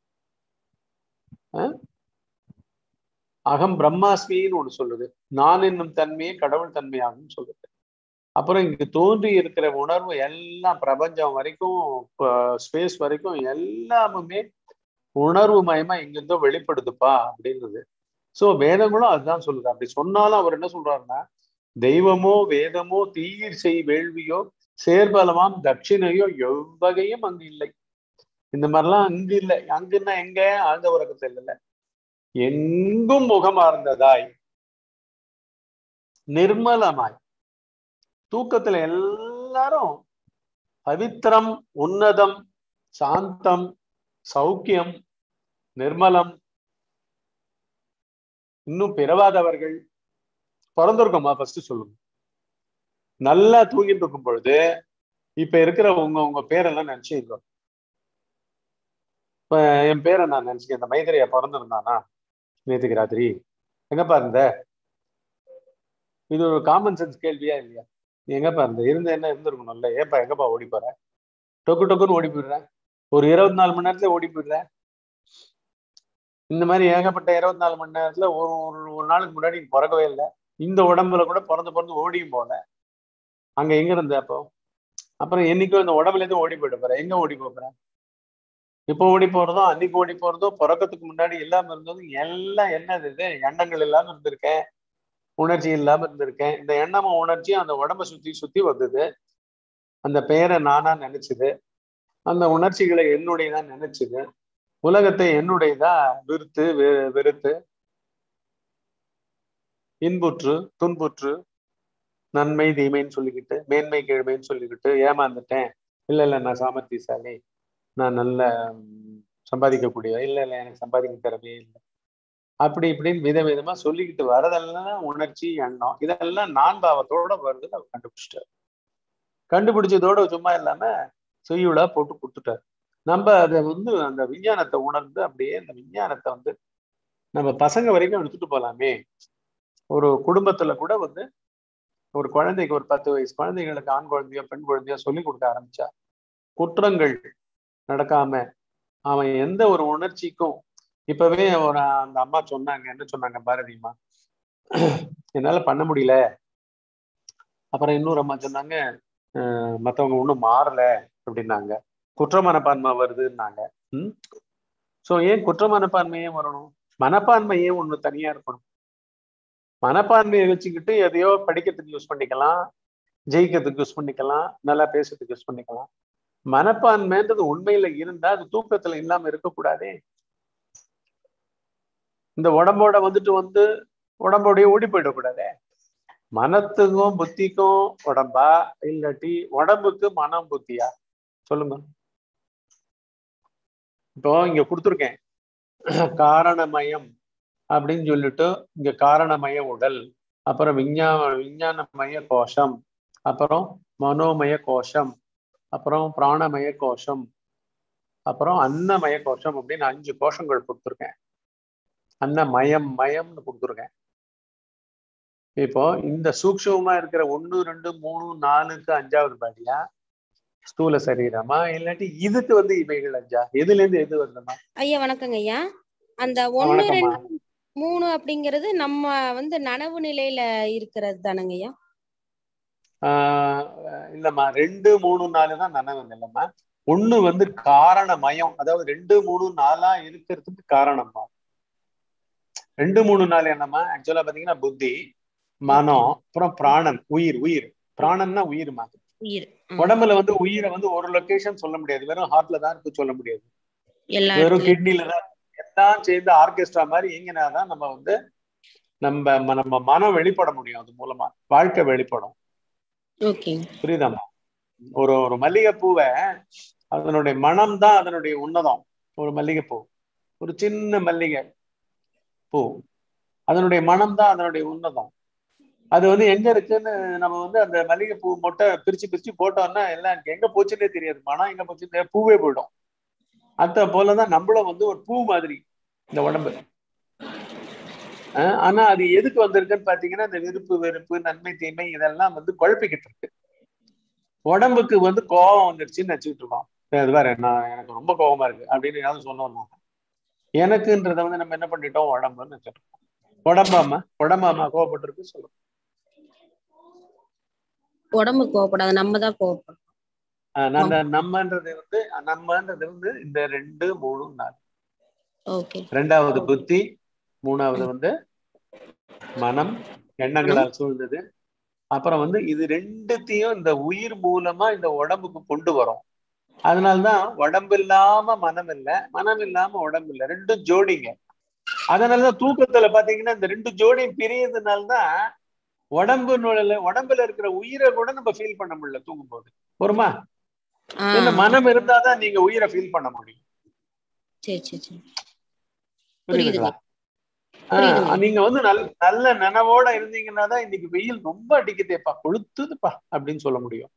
அகம் பிரம்மாஸ்மின்னு ஒண்ணு சொல்லுது நான் என்னும் தன்மையே கடவுள் தன்மையாகும் சொல்லுது அப்புறம் இங்க தோன்றி இருக்கிற உணர்வு எல்லாம் பிரபஞ்சம் வரைக்கும் ஸ்பேஸ் வரைக்கும் எல்லாமுமே உணர்வு மயமா எங்கிருந்தோ வெளிப்படுதுப்பா அப்படின்றது சோ வேதங்களும் அதுதான் சொல்லுது அப்படி சொன்னாலும் அவர் என்ன சொல்றாருன்னா தெய்வமோ வேதமோ தீயிர் செய் வேள்வியோ சேர்பலமாம் தட்சிணையோ எவ்வகையும் அங்கு இல்லை இந்த மாதிரிலாம் அங்கு இல்லை அங்குன்னா எங்க ஆழ்ந்த உறக்கத்தில் இல்லை எங்கும் முகமார்ந்ததாய் நிர்மலமாய் தூக்கத்துல எல்லாரும் பவித்திரம் உன்னதம் சாந்தம் சௌக்கியம் நிர்மலம் இன்னும் பிறவாதவர்கள் பிறந்திருக்கோமா ஃபர்ஸ்ட் சொல்லுங்க நல்லா தூங்கிட்டு இருக்கும் பொழுது இப்ப இருக்கிற உங்க உங்க பேரெல்லாம் நினைச்சுக்கோ இப்ப என் பேரை நான் நினைச்சுக்கேன் இந்த மைதிரையா பிறந்திருந்தானா நேத்துக்கு ராத்திரி எங்கப்பா இருந்த இது ஒரு காமன் சென்ஸ் கேள்வியா இல்லையா நீ எங்கப்பா இருந்த இருந்த என்ன இருந்திருக்கணும்ல ஏப்பா எங்கப்பா ஓடி போற டொக்கு டொக்குன்னு ஓடி போயிடுறேன் ஒரு இருபத்தி நாலு மணி நேரத்துல ஓடி போயிடுறேன் இந்த மாதிரி ஏகப்பட்ட இருபத்தி நாலு மணி நேரத்துல ஒரு ஒரு ஒரு நாளுக்கு முன்னாடி நீ பிறக்கவே இல்லை இந்த உடம்புல கூட பிறந்து பிறந்து ஓடியும் போல அங்க எங்க இருந்த அப்போ அப்புறம் என்னைக்கும் இந்த உடம்புல இருந்து ஓடி போயிட்டு போறேன் எங்க ஓடி போறேன் இப்போ ஓடி போறதோ அன்னைக்கு ஓடி போறதோ பிறக்கத்துக்கு முன்னாடி இல்லாம இருந்ததும் எல்லாம் என்னது இது எண்ணங்கள் இல்லாம இருந்திருக்கேன் உணர்ச்சி இல்லாம இருந்திருக்கேன் இந்த எண்ணமும் உணர்ச்சியும் அந்த உடம்ப சுத்தி சுத்தி வந்தது அந்த பெயரை நானா நினைச்சது அந்த உணர்ச்சிகளை என்னுடையதா நினைச்சது உலகத்தை என்னுடையதா விருத்து வெறுத்து இன்புற்று துன்புற்று நன்மை தீமைன்னு சொல்லிக்கிட்டு மேன்மை கீழ்மைன்னு சொல்லிக்கிட்டு ஏமாந்துட்டேன் இல்ல இல்ல நான் சாமர்த்தியசாலி நான் நல்ல சம்பாதிக்கக்கூடிய இல்ல இல்ல எனக்கு சம்பாதிக்க திறமையே இல்லை அப்படி இப்படின்னு விதவிதமா சொல்லிக்கிட்டு வரதெல்லாம் உணர்ச்சி எண்ணம் இதெல்லாம் நான் பாவத்தோட வருதுன்னு அவர் கண்டுபிடிச்சிட்டாரு கண்டுபிடிச்சதோட சும்மா இல்லாம செய்யுளா போட்டு கொடுத்துட்டாரு நம்ம அதை வந்து அந்த விஞ்ஞானத்தை உணர்ந்து அப்படியே அந்த விஞ்ஞானத்தை வந்து நம்ம பசங்க வரைக்கும் எடுத்துட்டு போலாமே ஒரு குடும்பத்துல கூட வந்து ஒரு குழந்தைக்கு ஒரு பத்து வயசு குழந்தைகளுக்கு ஆண் குழந்தையோ பெண் குழந்தையோ சொல்லி கொடுக்க ஆரம்பிச்சா குற்றங்கள் நடக்காம அவன் எந்த ஒரு உணர்ச்சிக்கும் இப்பவே ஒரு அந்த அம்மா சொன்னாங்க என்ன சொன்னாங்க பாரதியம்மா என்னால பண்ண முடியல அப்புறம் இன்னொரு அம்மா சொன்னாங்க "அஹ் மத்தவங்க ஒன்றும் மாறல அப்படின்னாங்க குற்ற மனப்பான்மை வருதுன்னாங்க ம் ஸோ ஏன் குற்ற மனப்பான்மை ஏன் வரணும் மனப்பான்மை ஏன் ஒண்ணு தனியா இருக்கணும் மனப்பான்மையை வச்சுக்கிட்டு எதையோ படிக்கிறதுக்கு யூஸ் பண்ணிக்கலாம் ஜெயிக்கிறதுக்கு யூஸ் பண்ணிக்கலாம் நல்லா பேசுறதுக்கு யூஸ் பண்ணிக்கலாம் மனப்பான்மைன்றது உண்மையில இருந்தா அது தூக்கத்துல இல்லாம இருக்கக்கூடாதே இந்த உடம்போட வந்துட்டு வந்து உடம்போடய ஓடி போயிடக்கூடாதே மனத்துக்கும் புத்திக்கும் உடம்பா இல்லாட்டி உடம்புக்கு மனம் புத்தியா சொல்லுங்க இப்போ இங்க கொடுத்துருக்கேன் காரணமயம் அப்படின்னு சொல்லிட்டு இங்க காரணமய உடல் அப்புறம் விஞ்ஞா விஞ்ஞானமய கோஷம் அப்புறம் மனோமய கோஷம் அப்புறம் பிராணமய கோஷம் அப்புறம் அன்னமய கோஷம் அப்படின்னு அஞ்சு கோஷங்கள் கொடுத்துருக்கேன் அன்னமயம் மயம்னு கொடுத்துருக்கேன் இப்போ இந்த சூக்ஷமா இருக்கிற ஒண்ணு ரெண்டு மூணு நாலுக்கு அஞ்சாவது பாடியா ஸ்தூல சரீரமா இல்லாட்டி இதுக்கு வந்து இவைகள் அஞ்சா எதுல இருந்து எது வருதுமா ஐயா வணக்கங்க ஐயா அந்த ஒண்ணு வணக்கம்மா ரெண்டு மூணு அப்படிங்கிறது நம்ம வந்து நனவு நிலையில இருக்கிறது தானங்க ஐயா ஆஹ் இல்லம்மா ரெண்டு மூணு நாலு தான் நனவு இல்லம்மா ஒண்ணு வந்து காரணமயம் அதாவது ரெண்டு மூணு நாலா இருக்கிறதுக்கு காரணம்மா ரெண்டு மூணு நாலு என்னம்மா ஆக்சுவலா பாத்தீங்கன்னா புத்தி மனம் அப்புறம் பிராணன் உயிர் உயிர் பிராணன்னா உயிர்மா உயிர் ம். உடம்புல வந்து உயிரை வந்து ஒரு லொகேஷன் சொல்ல முடியாது வெறும் ஹார்ட்ல தான் இருக்கு சொல்ல முடியாது எல்லா வெறும் இடத்துலயும் கிட்னில தான் எல்லாம் சேர்ந்து ஆர்கெஸ்ட்ரா மாதிரி இயங்கினாதான் நம்ம வந்து நம்ம ம- நம்ம மனம் வெளிப்பட முடியும் அது மூலமா வாழ்க்கை வெளிப்படும் ஓகேங்க புரியுதாம்மா ஒரு ஒரு மல்லிகைப்பூவை அதனுடைய மனம் தான் அதனுடைய உன்னதம் ஒரு மல்லிகைப்பூ ஒரு சின்ன மல்லிகை பூ அதனுடைய மனம் தான் அதனுடைய உன்னதம் அது வந்து எங்க இருக்குன்னு நம்ம வந்து அந்த மல்லிகைப்பூ மொட்டை பிரிச்சு பிரிச்சு போட்டோம்னா எல்லாம் எனக்கு எங்க போச்சுன்னே தெரியாது மனம் எங்க போச்சுன்னு தெரியாது, பூவே போயிடும் அத போலதான் நம்மளும் வந்து ஒரு பூ மாதிரி இந்த உடம்பு அஹ் ஆனா அது எதுக்கு வந்திருக்குன்னு பாத்தீங்கன்னா இந்த விருப்பு வெறுப்பு நன்மை தீமை இதெல்லாம் வந்து குழப்பிக்கிட்டு இருக்கு உடம்புக்கு வந்து கோபம் வந்துருச்சுன்னு நினைச்சுட்டு இருக்கோம் அது வேற நான் எனக்கு ரொம்ப கோபமா இருக்கு அப்படின்னு ஏதாவது சொன்னோம்னா எனக்குன்றத வந்து நம்ம என்ன பண்ணிட்டோம் உடம்புன்னு நினைச்சிட்டு இருக்கோம் உடம்பாமா உடம்பாமா கோவப்பட்டிருக்கு சொல்லுங்க உடம்பு கோவப்படாது நம்ம தான் கோவப்படும் அஹ் நான் அந்த நம்மன்றது வந்து நம்மன்றது வந்து இந்த ரெண்டு மூணு நாலு ஓகே ரெண்டாவது புத்தி மூணாவது வந்து மனம் எண்ணங்களால் சூழ்ந்தது அப்புறம் வந்து இது ரெண்டுத்தையும் இந்த உயிர் மூலமா இந்த உடம்புக்கு கொண்டு வரும் அதனால்தான் உடம்பு இல்லாம மனம் இல்ல மனம் இல்லாம உடம்பு இல்ல ரெண்டும் ஜோடிங்க அதனாலதான் தூக்கத்துல பாத்தீங்கன்னா இந்த ரெண்டு ஜோடியும் பிரியறதுனாலதான் உடம்பு நூலில் உடம்புல இருக்கிற உயிரை கூட நம்ம ஃபீல் பண்ண முடியல தூங்கும் போது பொறுமா ஆஹ் என்ன மனம் இருந்தாதான் நீங்க உயிரை ஃபீல் பண்ண முடியும் சரி சரி சரி புரியுதுங்களா புரியுதுங்க. ஆஹ் நீங்க வந்து நல்ல நல்ல நினைவோட இருந்தீங்கன்னா தான் இன்னைக்கு வெயில் ரொம்ப அடிக்குதேப்பா கொளுத்துதுப்பா அப்படின்னு சொல்ல முடியும்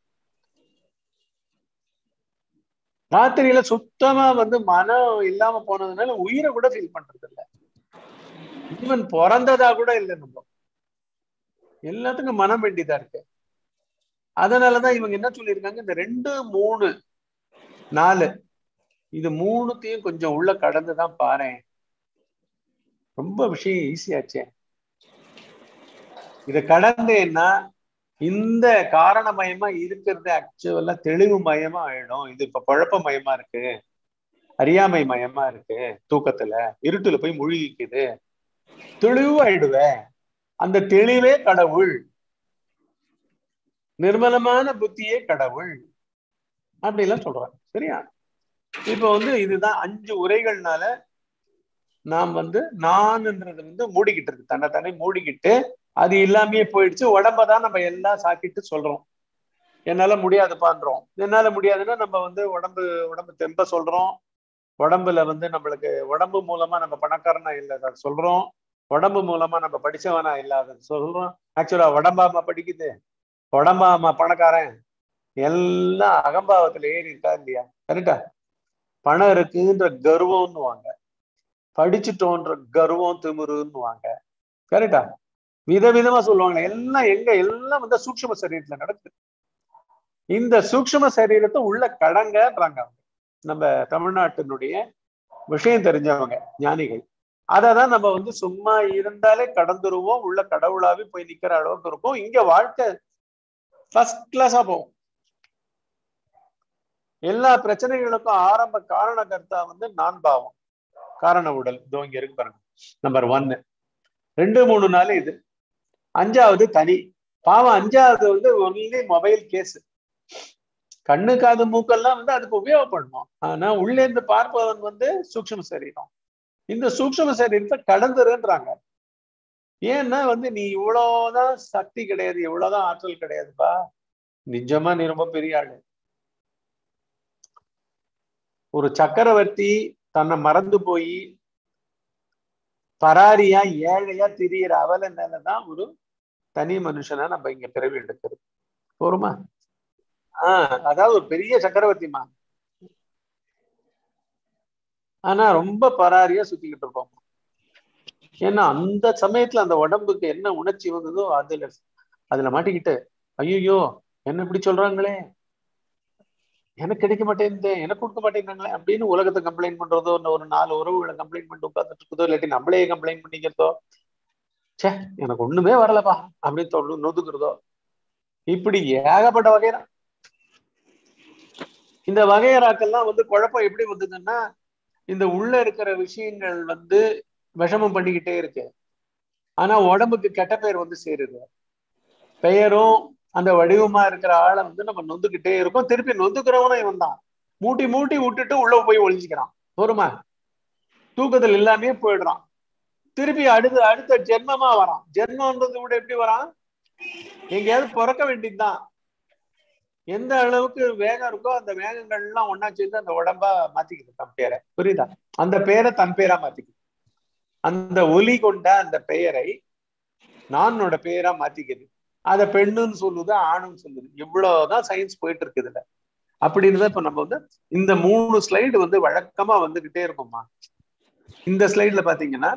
ராத்திரியில சுத்தமா வந்து மனம் இல்லாம போனதுனால உயிரை கூட ஃபீல் பண்றது இல்ல ஈவன் பிறந்ததா கூட இல்லை நம்ம எல்லாத்துக்கும் மனம் வேண்டியதா இருக்கு அதனாலதான் இவங்க என்ன சொல்லியிருக்காங்க இந்த ரெண்டு மூணு நாலு இது மூணுத்தையும் கொஞ்சம் உள்ள கடந்துதான் பாரேன் ரொம்ப விஷயம் ஈஸியாச்சே இத கடந்தேன்னா இந்த காரணமயமா இருக்கிறது ஆக்சுவலா தெளிவு மயமா ஆயிடும் இது இப்ப குழப்ப மயமா இருக்கு அறியாமை மயமா இருக்கு தூக்கத்துல இருட்டுல போய் முழுகிக்குது தெளிவாயிடுவேன் அந்த தெளிவே கடவுள் நிர்மலமான புத்தியே கடவுள் அப்படிலாம் சொல்றாங்க சரியா இப்ப வந்து இதுதான் அஞ்சு உரைகள்னால நாம் வந்து நான்ன்றது வந்து மூடிக்கிட்டு இருக்கு தன்னை தானே மூடிக்கிட்டு அது இல்லாமயே போயிடுச்சு உடம்ப தான் நம்ம எல்லாம் சாக்கிட்டு சொல்றோம் என்னால முடியாதுப்பான்றோம் என்னால முடியாதுன்னா நம்ம வந்து உடம்பு உடம்பு தெம்ப சொல்றோம் உடம்புல வந்து நம்மளுக்கு உடம்பு மூலமா நம்ம பணக்காரனா இல்லாத சொல்றோம் உடம்பு மூலமா நம்ம படிச்சவனா இல்லாத சொல்றோம் ஆக்சுவலா உடம்பாமா படிக்குது உடம்பாமா பணக்காரன் எல்லாம் அகம்பாவத்துல ஏறி இருக்கா இல்லையா கரெக்டா பணம் இருக்குன்ற கர்வம்னுவாங்க படிச்சுட்டோன்ற கர்வம் திமிருன்னுவாங்க கரெக்டா விதவிதமா சொல்லுவாங்க எல்லாம் எங்க எல்லாம் வந்து சூக்ஷ்ம சரீரத்துல நடக்குது இந்த சூக்ஷ்ம சரீரத்தை உள்ள கடங்கன்றாங்க அவங்க நம்ம தமிழ்நாட்டினுடைய விஷயம் தெரிஞ்சவங்க ஞானிகள் அததான் நம்ம வந்து சும்மா இருந்தாலே கடந்துருவோம் உள்ள கடவுளாவே போய் நிக்கிற அளவுக்கு இருக்கும் இங்க வாழ்க்கை ஃபர்ஸ்ட் கிளாஸா போகும் எல்லா பிரச்சனைகளுக்கும் ஆரம்ப காரணகர்த்தா வந்து நான் பாவம் காரண உடல் இதோ இங்க இருக்கு பாருங்க நம்பர் ஒன்னு ரெண்டு மூணு நாள் இது அஞ்சாவது தனி பாவம் அஞ்சாவது வந்து ஒன்லி மொபைல் கேஸ் கண்ணு காது மூக்கெல்லாம் வந்து அதுக்கு உபயோகப்படணும் ஆனா உள்ளே இருந்து பார்ப்பவன் வந்து சூக்ஷ்ம சரீரம் இந்த சூக்ஷ்ம சரீரத்தை கடந்துருன்றாங்க ஏன்னா வந்து நீ இவ்வளவுதான் சக்தி கிடையாது இவ்வளவுதான் ஆற்றல் கிடையாதுப்பா நிஜமா நீ ரொம்ப பெரிய ஆளு ஒரு சக்கரவர்த்தி தன்னை மறந்து போய் பராரியா ஏழையா திரியிற அவல நிலைதான் ஒரு தனி மனுஷனா நம்ம இங்க பிறவி எடுக்கிறது போருமா ஆஹ் அதாவது ஒரு பெரிய சக்கரவர்த்திமா ஆனா ரொம்ப பராரியா சுத்திக்கிட்டு இருப்போம் ஏன்னா அந்த சமயத்துல அந்த உடம்புக்கு என்ன உணர்ச்சி வந்ததோ அதுல அதுல மாட்டிக்கிட்டு ஐயோ என்ன இப்படி சொல்றாங்களே எனக்கு கிடைக்க மாட்டேங்குது எனக்கு கொடுக்க மாட்டேங்கிறாங்களே அப்படின்னு உலகத்தை கம்ப்ளைண்ட் பண்றதோ இல்ல ஒரு நாலு உறவுகளை கம்ப்ளைண்ட் பண்ணிட்டு உட்காந்துட்டு இருக்குதோ இல்லாட்டி நம்மளே கம்ப்ளைண்ட் பண்ணிக்கிறதோ சே எனக்கு ஒண்ணுமே வரலப்பா அப்படின்னு தொண்ணு நொதுக்குறதோ இப்படி ஏகப்பட்ட வகையரா இந்த வகையராக்கெல்லாம் வந்து குழப்பம் எப்படி வந்ததுன்னா இந்த உள்ள இருக்கிற விஷயங்கள் வந்து விஷமம் பண்ணிக்கிட்டே இருக்கு ஆனா உடம்புக்கு கெட்ட பெயர் வந்து சேருது பெயரும் அந்த வடிவமா இருக்கிற ஆளை வந்து நம்ம நொந்துக்கிட்டே இருக்கோம் திருப்பி நொந்துக்கிறவனும் இவன் தான் மூட்டி மூட்டி விட்டுட்டு உள்ள போய் ஒழிஞ்சுக்கிறான் போருமா தூக்கத்தில் இல்லாமே போயிடுறான் திருப்பி அடுத்த அடுத்த ஜென்மமா வரான் ஜென்மம்ன்றது கூட எப்படி வரான் எங்கேயாவது பிறக்க வேண்டியதுதான் எந்த அளவுக்கு வேகம் இருக்கோ அந்த வேகங்கள் எல்லாம் ஒன்னா சேர்ந்து அந்த உடம்பா மாத்திக்குது தன் பேரை புரியுதா அந்த பேரை தன் பேரா மாத்திக்குது அந்த ஒலி கொண்ட அந்த பெயரை நானோட பெயரா மாத்திக்குது அத பெண்ணுன்னு சொல்லுது ஆணுன்னு சொல்லுது இவ்வளவுதான் சயின்ஸ் போயிட்டு இருக்குதுல அப்படின்னு இப்ப நம்ம வந்து இந்த மூணு ஸ்லைடு வந்து வழக்கமா வந்துகிட்டே இருக்கும்மா இந்த ஸ்லைட்ல பாத்தீங்கன்னா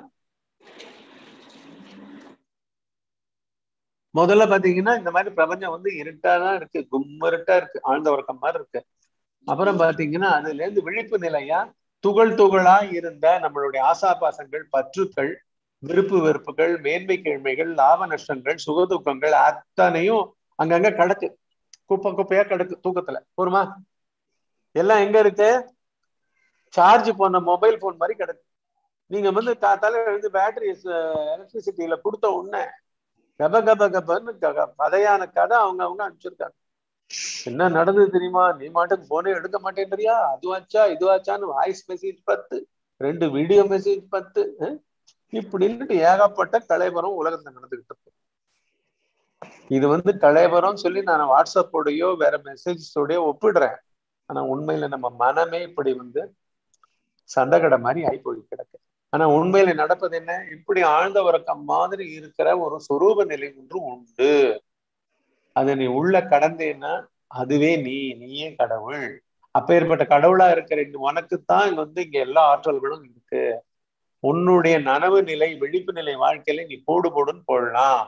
முதல்ல பாத்தீங்கன்னா இந்த மாதிரி பிரபஞ்சம் வந்து இருட்டாதான் இருக்கு கும்மருட்டா இருக்கு ஆழ்ந்த உறக்கம் மாதிரி இருக்கு அப்புறம் பாத்தீங்கன்னா அதுல இருந்து விழிப்பு நிலையா துகள் துகளா இருந்த நம்மளுடைய ஆசாபாசங்கள் பற்றுக்கள் விருப்பு வெறுப்புகள் மேன்மை கேழ்மைகள் லாப நஷ்டங்கள் சுகதுக்கங்கள் அத்தனையும் அங்கங்க கிடக்கு குப்பை குப்பையா கிடக்கு தூக்கத்துல போருமா எல்லாம் எங்க இருக்கு சார்ஜ் போன மொபைல் போன் மாதிரி கிடக்கு நீங்க வந்து காத்தால எழுந்து பேட்டரி எலக்ட்ரிசிட்டியில கொடுத்த உடனே கப கப கபன்னு கதையான கதை அவங்க அவங்க அனுப்பிச்சிருக்காங்க என்ன நடந்தது தெரியுமா நீ மாட்டுக்கு போனே எடுக்க மாட்டேன்றியா அதுவாச்சா இதுவாச்சான்னு வாய்ஸ் மெசேஜ் பத்து ரெண்டு வீடியோ மெசேஜ் பத்து இப்படின்ட்டு ஏகப்பட்ட கலைபரம் உலகத்துல நடந்துகிட்டு இருக்கு இது வந்து கலைபரம் சொல்லி நான் வாட்ஸ்அப்போடையோ வேற மெசேஜஸோடயோ ஒப்பிடுறேன் ஆனா உண்மையில நம்ம மனமே இப்படி வந்து சண்டகடை மாதிரி ஆகி போய் கிடக்கு ஆனா உண்மையில நடப்பது என்ன இப்படி ஆழ்ந்த உறக்கம் மாதிரி இருக்கிற ஒரு சொரூப நிலை ஒன்று உண்டு அது நீ உள்ள கடந்தேன்னா அதுவே நீ நீயே கடவுள் அப்பேற்பட்ட கடவுளா இருக்கிற உனக்குத்தான் வந்து இங்க எல்லா ஆற்றல்களும் இருக்கு உன்னுடைய நனவு நிலை விழிப்பு நிலை வாழ்க்கையில நீ போடு போடுன்னு போடலாம்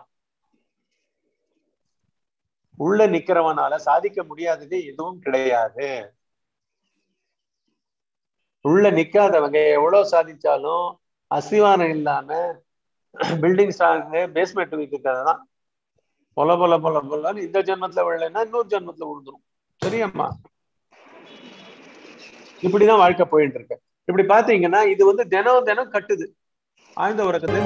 உள்ள நிக்கிறவனால சாதிக்க முடியாதது எதுவும் கிடையாது உள்ள நிக்காதவங்க எவ்வளவு சாதிச்சாலும் அசிவானம் இல்லாம பில்டிங் ஸ்ட்ராங்கு பேஸ்மெண்ட் வைக்கிறதுதான் பொல பொல பொல பொலன்னு இந்த ஜென்மத்துல விழலைன்னா இன்னொரு ஜென்மத்துல விழுந்துரும் சரியாம்மா இப்படிதான் வாழ்க்கை போயிட்டு இருக்கு இப்படி பாத்தீங்கன்னா இது வந்து தினம் தினம் கட்டுது ஆழ்ந்த உறக்கத்தை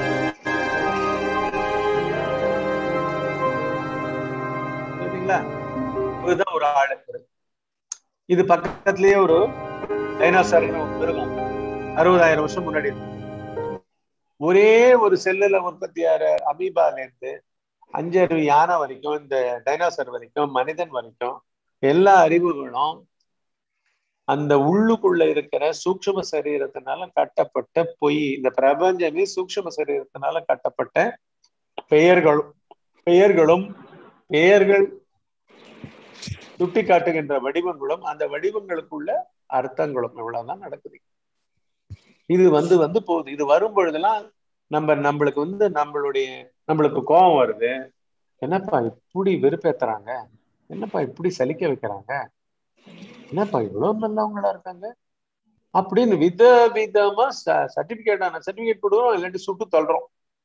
சரிங்களா இதுதான் ஒரு ஆளு இது பக்கத்துலயே ஒரு டைனாசர்னு ஒரு மிருகம் அறுபதாயிரம் வருஷம் முன்னாடி ஒரே ஒரு செல்லுல உற்பத்தியார அமீபால இருந்து அஞ்சறிவு யானை வரைக்கும் இந்த டைனாசர் வரைக்கும் மனிதன் வரைக்கும் எல்லா அறிவுகளும் அந்த உள்ளுக்குள்ள இருக்கிற சூக்ஷ்ம சரீரத்தினால கட்டப்பட்ட பொய் இந்த பிரபஞ்சமே சூக்ஷ்ம சரீரத்தினால கட்டப்பட்ட பெயர்களும் பெயர்களும் பெயர்கள் சுட்டி காட்டுகின்ற வடிவங்களும் அந்த வடிவங்களுக்குள்ள அர்த்தங்களும் இவ்வளவுதான் நடக்குது இது வந்து வந்து போகுது இது வரும் பொழுதெல்லாம் நம்ம நம்மளுக்கு வந்து நம்மளுடைய நம்மளுக்கு கோபம் வருது என்னப்பா இப்படி வெறுப்பேத்துறாங்க என்னப்பா இப்படி சலிக்க வைக்கிறாங்க என்னப்பா இவ்வளவு நல்லவங்களா இருக்காங்க அப்படின்னு வித விதமா சர்டிபிகேட் ஆன சர்டிபிகேட் கொடுக்குறோம் இல்லாட்டி சுட்டு தள்ளுறோம்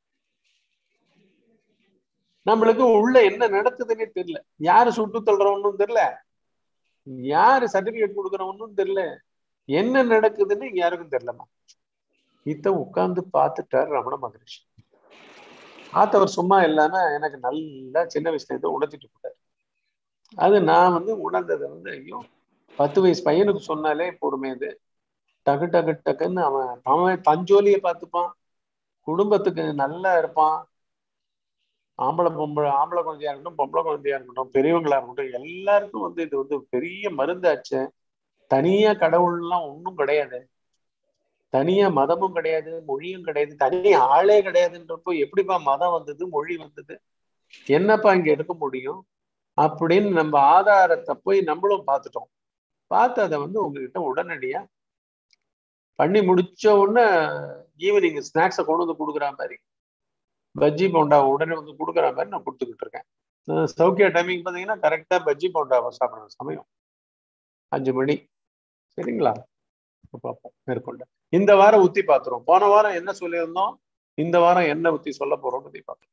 நம்மளுக்கு உள்ள என்ன நடக்குதுன்னே தெரியல யாரு சுட்டு தள்ளுறவனும் தெரியல யாரு சர்டிபிகேட் கொடுக்குறவனும் தெரியல என்ன நடக்குதுன்னு யாருக்கும் தெரியலமா இத உட்கார்ந்து பார்த்துட்டார் ரமண மகரிஷி பார்த்தவர் சும்மா இல்லாம எனக்கு நல்லா சின்ன வயசுல இருந்து உணர்த்திட்டு போட்டார் அது நான் வந்து உணர்ந்ததை வந்து ஐயோ பத்து வயசு பையனுக்கு சொன்னாலே பொறுமை இது டக்கு டக்கு டக்குன்னு அவன் அவன் தஞ்சோலியை பார்த்துப்பான் குடும்பத்துக்கு நல்லா இருப்பான் ஆம்பளை பொம்பளை ஆம்பளை குழந்தையா இருக்கட்டும் பொம்பளை குழந்தையா இருக்கட்டும் பெரியவங்களா இருக்கட்டும் எல்லாருக்கும் வந்து இது வந்து பெரிய மருந்தாச்சு தனியா கடவுள்லாம் ஒன்றும் கிடையாது தனியா மதமும் கிடையாது மொழியும் கிடையாது தனியா ஆளே கிடையாதுன்றப்போ எப்படிப்பா மதம் வந்தது மொழி வந்தது என்னப்பா இங்க எடுக்க முடியும் அப்படின்னு நம்ம ஆதாரத்தை போய் நம்மளும் பார்த்துட்டோம் பார்த்து அதை வந்து உங்ககிட்ட உடனடியா பண்ணி முடிச்ச உடனே ஈவினிங் ஸ்நாக்ஸை கொண்டு வந்து கொடுக்குற மாதிரி பஜ்ஜி போண்டா உடனே வந்து கொடுக்குற மாதிரி நான் கொடுத்துக்கிட்டு இருக்கேன் சௌக்கியா டைமிங் பார்த்தீங்கன்னா கரெக்டாக பஜ்ஜி போண்டாவை சாப்பிட்ற சமயம் அஞ்சு மணி சரிங்களா பார்ப்போம் மேற்கொண்டு இந்த வாரம் உத்தி பார்த்துருவோம் போன வாரம் என்ன சொல்லியிருந்தோம் இந்த வாரம் என்ன உத்தி சொல்ல போறோம் பத்தி பார்ப்போம்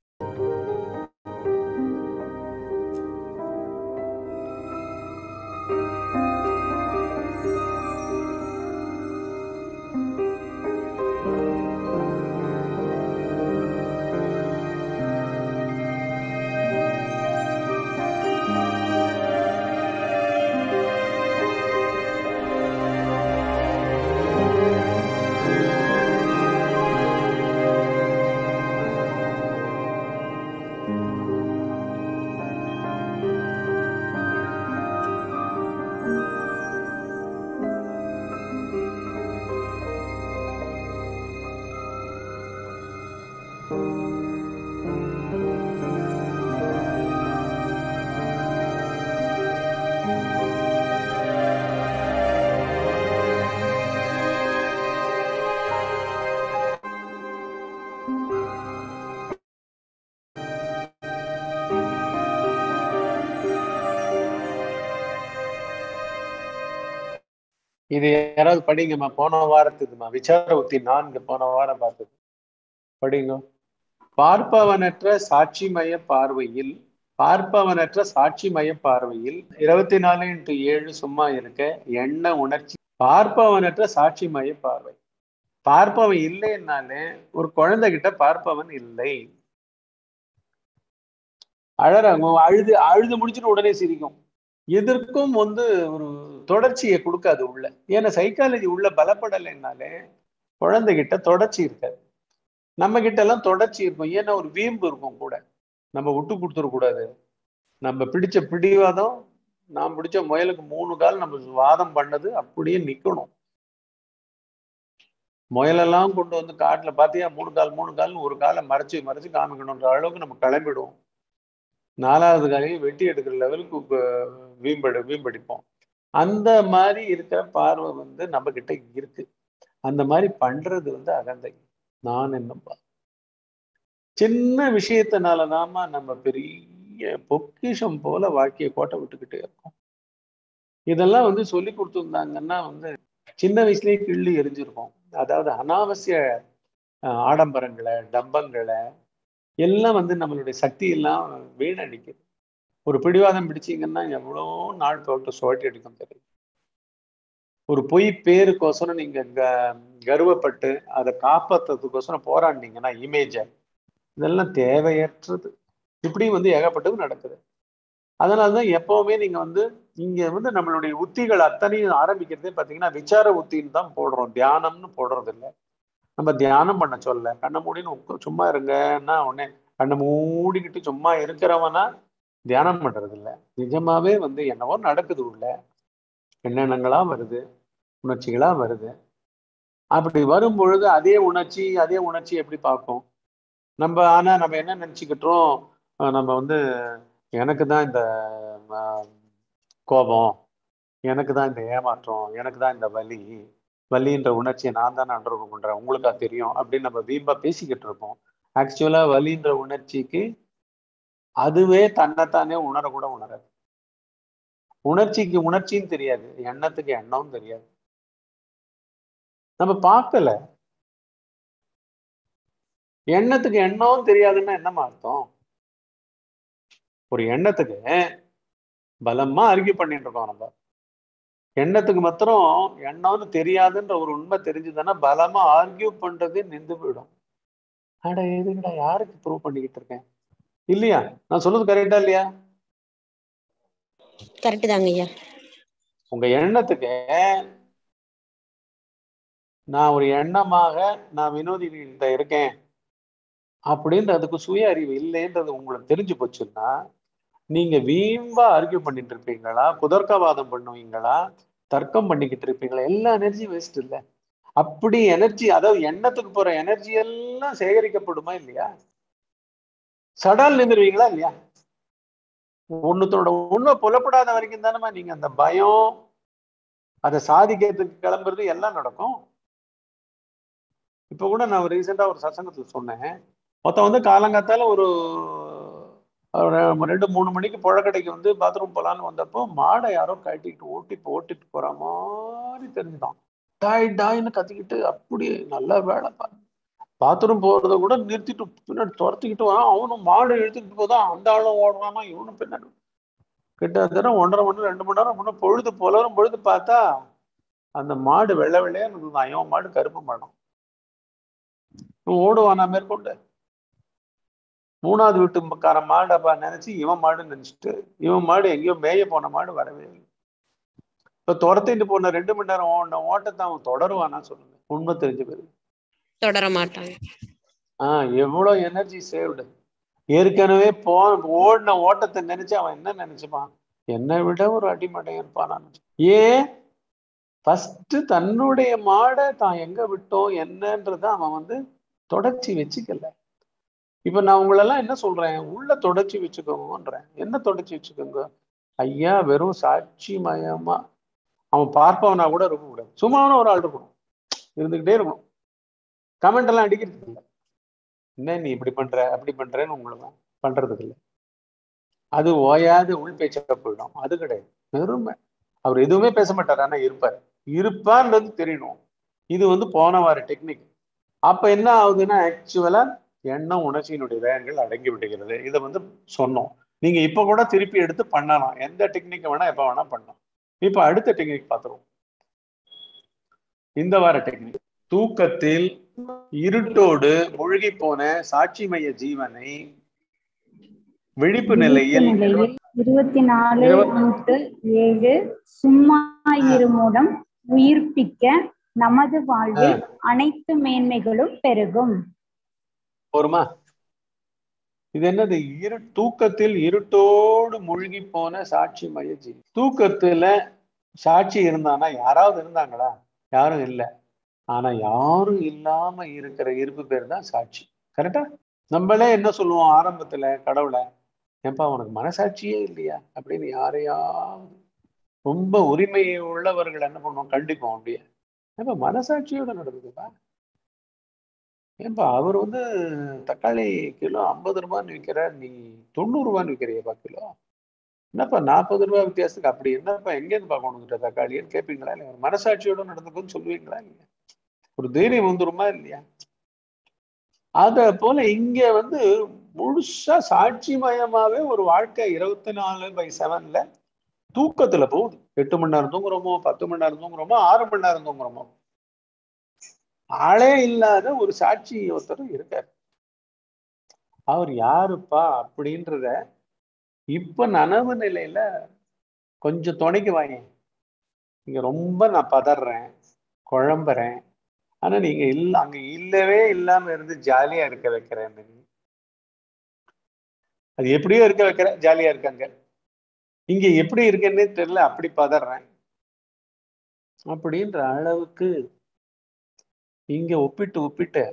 இது யாராவது படிங்கம்மா போன வாரத்துக்குமா விசார உத்தி நான்கு போன வாரம் பார்த்தது படிங்க பார்ப்பவனற்ற சாட்சிமய பார்வையில் பார்ப்பவனற்ற சாட்சிமய பார்வையில் இருபத்தி நாலு இன்ட்டு ஏழு சும்மா இருக்க எண்ண உணர்ச்சி பார்ப்பவனற்ற சாட்சிமய பார்வை பார்ப்பவன் இல்லைன்னாலே ஒரு குழந்தைகிட்ட பார்ப்பவன் இல்லை அழறாங்க அழுது அழுது முடிச்சுட்டு உடனே சிரிக்கும் எதற்கும் வந்து ஒரு தொடர்ச்சியை கொடுக்காது உள்ள ஏன்னா சைக்காலஜி உள்ள பலப்படலைன்னாலே குழந்தைகிட்ட தொடர்ச்சி இருக்காது நம்ம கிட்ட எல்லாம் தொடர்ச்சி இருக்கும் ஏன்னா ஒரு வீம்பு இருக்கும் கூட நம்ம விட்டு கொடுத்துடக்கூடாது நம்ம பிடிச்ச பிடிவாதம் நான் பிடிச்ச முயலுக்கு மூணு கால் நம்ம வாதம் பண்ணது அப்படியே நிக்கணும் முயலெல்லாம் கொண்டு வந்து காட்டுல பாத்தியா மூணு கால் மூணு கால்னு ஒரு காலை மறைச்சு மறைச்சு காமிக்கணுன்ற அளவுக்கு நம்ம கிளம்பிடுவோம் நாலாவது காலையும் வெட்டி எடுக்கிற லெவலுக்கு வீம்படி வீம்படிப்போம் அந்த மாதிரி இருக்கிற பார்வை வந்து நம்ம கிட்ட இருக்கு அந்த மாதிரி பண்றது வந்து அகந்தை நான் என்னப்பா சின்ன விஷயத்தினாலதாம்மா நம்ம பெரிய பொக்கிஷம் போல வாழ்க்கையை கோட்டை விட்டுக்கிட்டே இருக்கோம் இதெல்லாம் வந்து சொல்லி கொடுத்துருந்தாங்கன்னா வந்து சின்ன வயசுலயே கிள்ளி எரிஞ்சிருக்கும் அதாவது அனாவசிய ஆடம்பரங்களை டம்பங்களை எல்லாம் வந்து நம்மளுடைய சக்தி எல்லாம் வீணடிக்குது ஒரு பிடிவாதம் பிடிச்சிங்கன்னா எவ்வளோ நாள் போட்டு சுவட்டி அடிக்கும் தெரியும் ஒரு பொய் பேருக்கோசரம் நீங்க க கர்வப்பட்டு அதை காப்பாற்றுறதுக்கோசரம் போராடினீங்கன்னா இமேஜை இதெல்லாம் தேவையற்றது இப்படி வந்து ஏகப்பட்டது நடக்குது அதனாலதான் எப்பவுமே நீங்க வந்து இங்க வந்து நம்மளுடைய உத்திகள் அத்தனையும் ஆரம்பிக்கிறதே பாத்தீங்கன்னா விசார உத்தின்னு தான் போடுறோம் தியானம்னு போடுறது இல்லை நம்ம தியானம் பண்ண சொல்ல கண்ணை மூடின்னு சும்மா இருங்கன்னா உடனே கண்ணை மூடிக்கிட்டு சும்மா இருக்கிறவனா தியானம் பண்றது இல்லை நிஜமாவே வந்து என்னவோ நடக்குது உள்ள எண்ணெண்ணங்களா வருது உணர்ச்சிகளா வருது அப்படி வரும் பொழுது அதே உணர்ச்சி அதே உணர்ச்சி எப்படி பார்க்கும் நம்ம ஆனா நம்ம என்ன நினைச்சுக்கிட்டோம் நம்ம வந்து எனக்கு தான் இந்த கோபம் எனக்கு தான் இந்த ஏமாற்றம் எனக்கு தான் இந்த வலி வலின்ற உணர்ச்சியை நான் தானே அனுபவம் பண்றேன் உங்களுக்கா தெரியும் அப்படின்னு நம்ம வீம்பா பேசிக்கிட்டு இருப்போம் ஆக்சுவலா வலின்ற உணர்ச்சிக்கு அதுவே தன்னைத்தானே உணர கூட உணராது உணர்ச்சிக்கு உணர்ச்சியும் தெரியாது எண்ணத்துக்கு எண்ணமும் தெரியாது நம்ம பார்க்கல எண்ணத்துக்கு எண்ணமும் தெரியாதுன்னா என்னமா அர்த்தம் ஒரு எண்ணத்துக்கு பலமா அறிக்கை பண்ணிட்டு இருக்கோம் நம்ம எண்ணத்துக்கு மாத்திரம் எண்ணம்னு தெரியாதுன்ற ஒரு உண்மை தெரிஞ்சுதானே பலமா ஆர்கியூ பண்றதே நின்று போயிடும் அட எதுக்குடா யாருக்கு ப்ரூவ் பண்ணிக்கிட்டு இருக்கேன் இல்லையா நான் சொல்றது கரெக்டா இல்லையா கரெக்ட் தாங்க ஐயா உங்க எண்ணத்துக்கு நான் ஒரு எண்ணமாக நான் வினோதி கிட்ட இருக்கேன் அப்படின்ற அதுக்கு சுய அறிவு இல்லைன்றது உங்களுக்கு தெரிஞ்சு போச்சுன்னா நீங்க வீம்பா ஆர்கியூ பண்ணிட்டு இருப்பீங்களா குதர்க்கவாதம் பண்ணுவீங்களா தர்க்கம் பண்ணிக்கிட்டு இருப்பீங்களா எல்லா எனர்ஜியும் வேஸ்ட் இல்ல அப்படி எனர்ஜி அதாவது எண்ணத்துக்கு போற எனர்ஜி எல்லாம் சேகரிக்கப்படுமா இல்லையா சடால் நின்றுவீங்களா இல்லையா ஒண்ணுத்தோட உண்மை புலப்படாத வரைக்கும் தானேமா நீங்க அந்த பயம் அதை சாதிக்கிறதுக்கு கிளம்புறது எல்லாம் நடக்கும் இப்ப கூட நான் ரீசெண்டா ஒரு சசங்கத்துல சொன்னேன் மொத்தம் வந்து காலங்காத்தால ஒரு ஒரு ரெண்டு மூணு மணிக்கு புழக்கடைக்கு வந்து பாத்ரூம் போலான்னு வந்தப்போ மாடை யாரோ கட்டிட்டு ஓட்டிட்டு ஓட்டிட்டு போற மாதிரி தெரிஞ்சுதான் டாய் டாய்னு கத்திக்கிட்டு அப்படி நல்ல வேலை பாத்ரூம் போறத கூட நிறுத்திட்டு பின்னாடி துரத்திக்கிட்டு வரான் அவனும் மாடு இழுத்துக்கிட்டு போதான் அந்த ஆளும் ஓடுறானா இவனும் பின்னாடி கிட்டத்தட்ட ஒன்றரை மணி நேரம் ரெண்டு மணி நேரம் முன்ன பொழுது புலரும் பொழுது பார்த்தா அந்த மாடு வெள்ளை வெள்ளையா இருந்ததுதான் இவன் மாடு கருப்பு மாடம் இவன் ஓடுவானா மேற்கொண்டு மூணாவது வீட்டுக்கார மாடப்பா நினைச்சு இவன் மாடுன்னு நினைச்சிட்டு இவன் மாடு எங்கேயோ மேய போன மாடு வரவே இல்லை இப்ப துரத்திட்டு போன ரெண்டு மணி நேரம் ஓடின ஓட்டத்தை அவன் தொடருவானா சொல்லுங்க உண்மை தெரிஞ்ச பிறகு தொடர மாட்டாங்க ஆஹ் எவ்வளவு எனர்ஜி சேவ்டு ஏற்கனவே போ ஓடின ஓட்டத்தை நினைச்சு அவன் என்ன நினைச்சுப்பான் என்னை விட ஒரு அடிமடை இருப்பான் ஏன் ஃபர்ஸ்ட் தன்னுடைய மாடை தான் எங்க விட்டோம் என்னன்றத அவன் வந்து தொடர்ச்சி வச்சுக்கல இப்ப நான் உங்களெல்லாம் என்ன சொல்றேன் உள்ள தொடர்ச்சி வச்சுக்கோங்கன்றேன் என்ன தொடர்ச்சி வச்சுக்கோங்க ஐயா வெறும் சாட்சி மயமா அவன் பார்ப்பவனா கூட இருக்கக்கூடாது சும்மாவன ஒரு ஆள் இருக்கணும் இருந்துகிட்டே இருக்கணும் கமெண்ட் எல்லாம் அடிக்கிறது இல்லை என்ன நீ இப்படி பண்ற அப்படி பண்றேன்னு உங்களுக்கு பண்றதுக்கு இல்லை அது ஓயாது உள் பேச்சா போயிடும் அது கிடையாது பெருமை அவர் எதுவுமே பேச மாட்டார் ஆனா இருப்பார் இருப்பார்ன்றது தெரியணும் இது வந்து போன வார டெக்னிக் அப்ப என்ன ஆகுதுன்னா ஆக்சுவலா எண்ணம் உணர்ச்சியினுடைய வேகங்கள் அடங்கி விடுகிறது இதை வந்து சொன்னோம் நீங்க இப்ப கூட திருப்பி எடுத்து பண்ணலாம் எந்த டெக்னிக் வேணா எப்ப வேணா பண்ணலாம் இப்ப அடுத்த டெக்னிக் பார்த்துருவோம் இந்த வார டெக்னிக் தூக்கத்தில் இருட்டோடு மூழ்கி போன சாட்சி மைய ஜீவனை விழிப்பு நிலையில் இருபத்தி நாலு இன்ட்டு ஏழு சும்மா இருமுடம் உயிர்ப்பிக்க நமது வாழ்வில் அனைத்து மேன்மைகளும் பெருகும் போருமா இது என்னது இரு தூக்கத்தில் இருட்டோடு மூழ்கி போன சாட்சி மைய ஜீவி தூக்கத்துல சாட்சி இருந்தானா யாராவது இருந்தாங்களா யாரும் இல்லை ஆனா யாரும் இல்லாம இருக்கிற இருப்பு பேர் தான் சாட்சி கரெக்டா நம்மளே என்ன சொல்லுவோம் ஆரம்பத்துல கடவுளை ஏன்பா உனக்கு மனசாட்சியே இல்லையா அப்படின்னு யாரையாவது ரொம்ப உரிமை உள்ளவர்கள் என்ன பண்ணுவோம் கண்டிப்போம் அப்படியே ஏன்பா மனசாட்சியோட நடக்குதுப்பா ஏன்பா அவர் வந்து தக்காளி கிலோ ஐம்பது ரூபான்னு விற்கிறார் நீ தொண்ணூறு ரூபான்னு விற்கிறியப்பா கிலோ என்னப்பா நாற்பது ரூபாய் வித்தியாசத்துக்கு அப்படி என்னப்பா எங்கேருந்து பார்க்கணுங்கிட்ட தக்காளின்னு கேட்பீங்களா இல்லையா மனசாட்சியோட நடந்துக்குன்னு சொல்லுவீங்களா இல்லையா ஒரு தைரியம் வந்துருமா இல்லையா அத போல இங்க வந்து முழுசா சாட்சி மயமாவே ஒரு வாழ்க்கை இருபத்தி நாலு பை செவன்ல தூக்கத்துல போகுது எட்டு மணி நேரம் தூங்குறோமோ பத்து மணி நேரம் தூங்குறோமோ ஆறு மணி நேரம் தூங்குறோமோ ஆளே இல்லாத ஒரு சாட்சி ஒருத்தர் இருக்காரு அவர் யாருப்பா அப்படின்றத இப்ப நனவு நிலையில கொஞ்சம் துணைக்கு வாங்க இங்க ரொம்ப நான் பதறேன் குழம்புறேன் ஆனா நீங்க இல்ல அங்க இல்லவே இல்லாம இருந்து ஜாலியா இருக்க வைக்கிறேன் அது எப்படியோ இருக்க வைக்கிற ஜாலியா இருக்காங்க இங்க எப்படி இருக்கேன்னே தெரியல அப்படி பதறேன் அப்படின்ற அளவுக்கு இங்க ஒப்பிட்டு ஒப்பிட்டு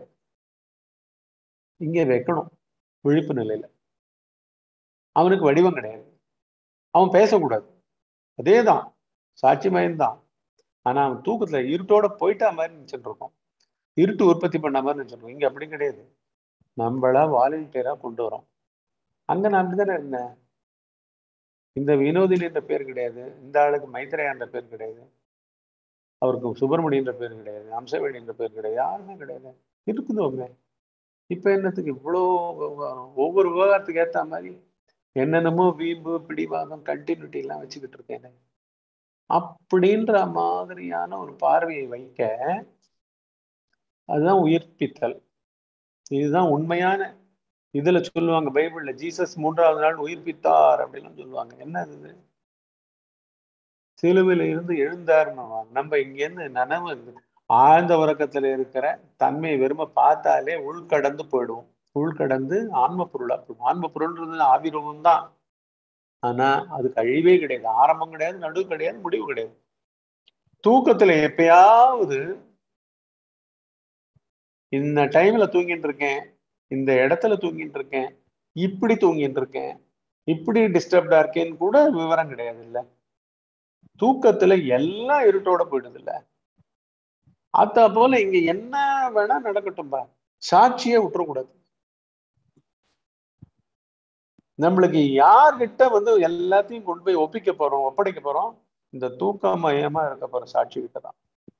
இங்க வைக்கணும் விழிப்பு நிலையில அவனுக்கு வடிவம் கிடையாது அவன் பேசக்கூடாது அதேதான் சாட்சி மயம்தான் ஆனா அவன் தூக்கத்துல இருட்டோட போயிட்டா மாதிரி நினைச்சிட்டு இருக்கோம் இருட்டு உற்பத்தி பண்ண மாதிரி நினைச்சிருக்கோம் இங்க அப்படி கிடையாது நம்மள வாலண்டியரா கொண்டு வரோம் அங்க நான் அப்படிதானே இருந்தேன் இந்த வினோதினி என்ற பேர் கிடையாது இந்த ஆளுக்கு மைத்ரேயா என்ற பேர் கிடையாது அவருக்கு சுப்பிரமணியன் என்ற பேர் கிடையாது அம்சவேணி என்ற பேர் கிடையாது யாருமே கிடையாது இருக்குதோங்க இப்ப என்னத்துக்கு இவ்வளோ விவகாரம் ஒவ்வொரு விவகாரத்துக்கு ஏத்த மாதிரி என்னென்னமோ வீம்பு பிடிவாதம் கண்டினியூட்டி எல்லாம் வச்சுக்கிட்டு இருக்கேன் அப்படின்ற மாதிரியான ஒரு பார்வையை வைக்க அதுதான் உயிர்ப்பித்தல் இதுதான் உண்மையான இதுல சொல்லுவாங்க பைபிள்ல ஜீசஸ் மூன்றாவது நாள் உயிர்ப்பித்தார் அப்படின்னு சொல்லுவாங்க என்ன இது சிலுவையில இருந்து எழுந்தாருன்னு நம்ம இங்க இருந்து நனவு ஆழ்ந்த உறக்கத்துல இருக்கிற தன்மையை வெறும பார்த்தாலே உள்கடந்து போயிடுவோம் உள்கடந்து ஆன்ம பொருளா போயிடும் ஆன்ம பொருள்ன்றது ஆவிரூபம் தான் ஆனா அதுக்கு அழிவே கிடையாது ஆரம்பம் கிடையாது நடுவு கிடையாது முடிவு கிடையாது தூக்கத்துல எப்பயாவது இந்த டைம்ல தூங்கிட்டு இருக்கேன் இந்த இடத்துல தூங்கிட்டு இருக்கேன் இப்படி தூங்கிட்டு இருக்கேன் இப்படி டிஸ்டர்ப்டா இருக்கேன்னு கூட விவரம் கிடையாது இல்ல தூக்கத்துல எல்லாம் இருட்டோட போயிடுது இல்ல அத போல இங்க என்ன வேணா நடக்கட்டும்பா சாட்சியே விட்டுறக்கூடாது நம்மளுக்கு யார்கிட்ட வந்து எல்லாத்தையும் கொண்டு போய் ஒப்பிக்க போறோம் ஒப்படைக்க போறோம் இந்த தூக்கமயமா இருக்க போற சாட்சி கிட்ட தான்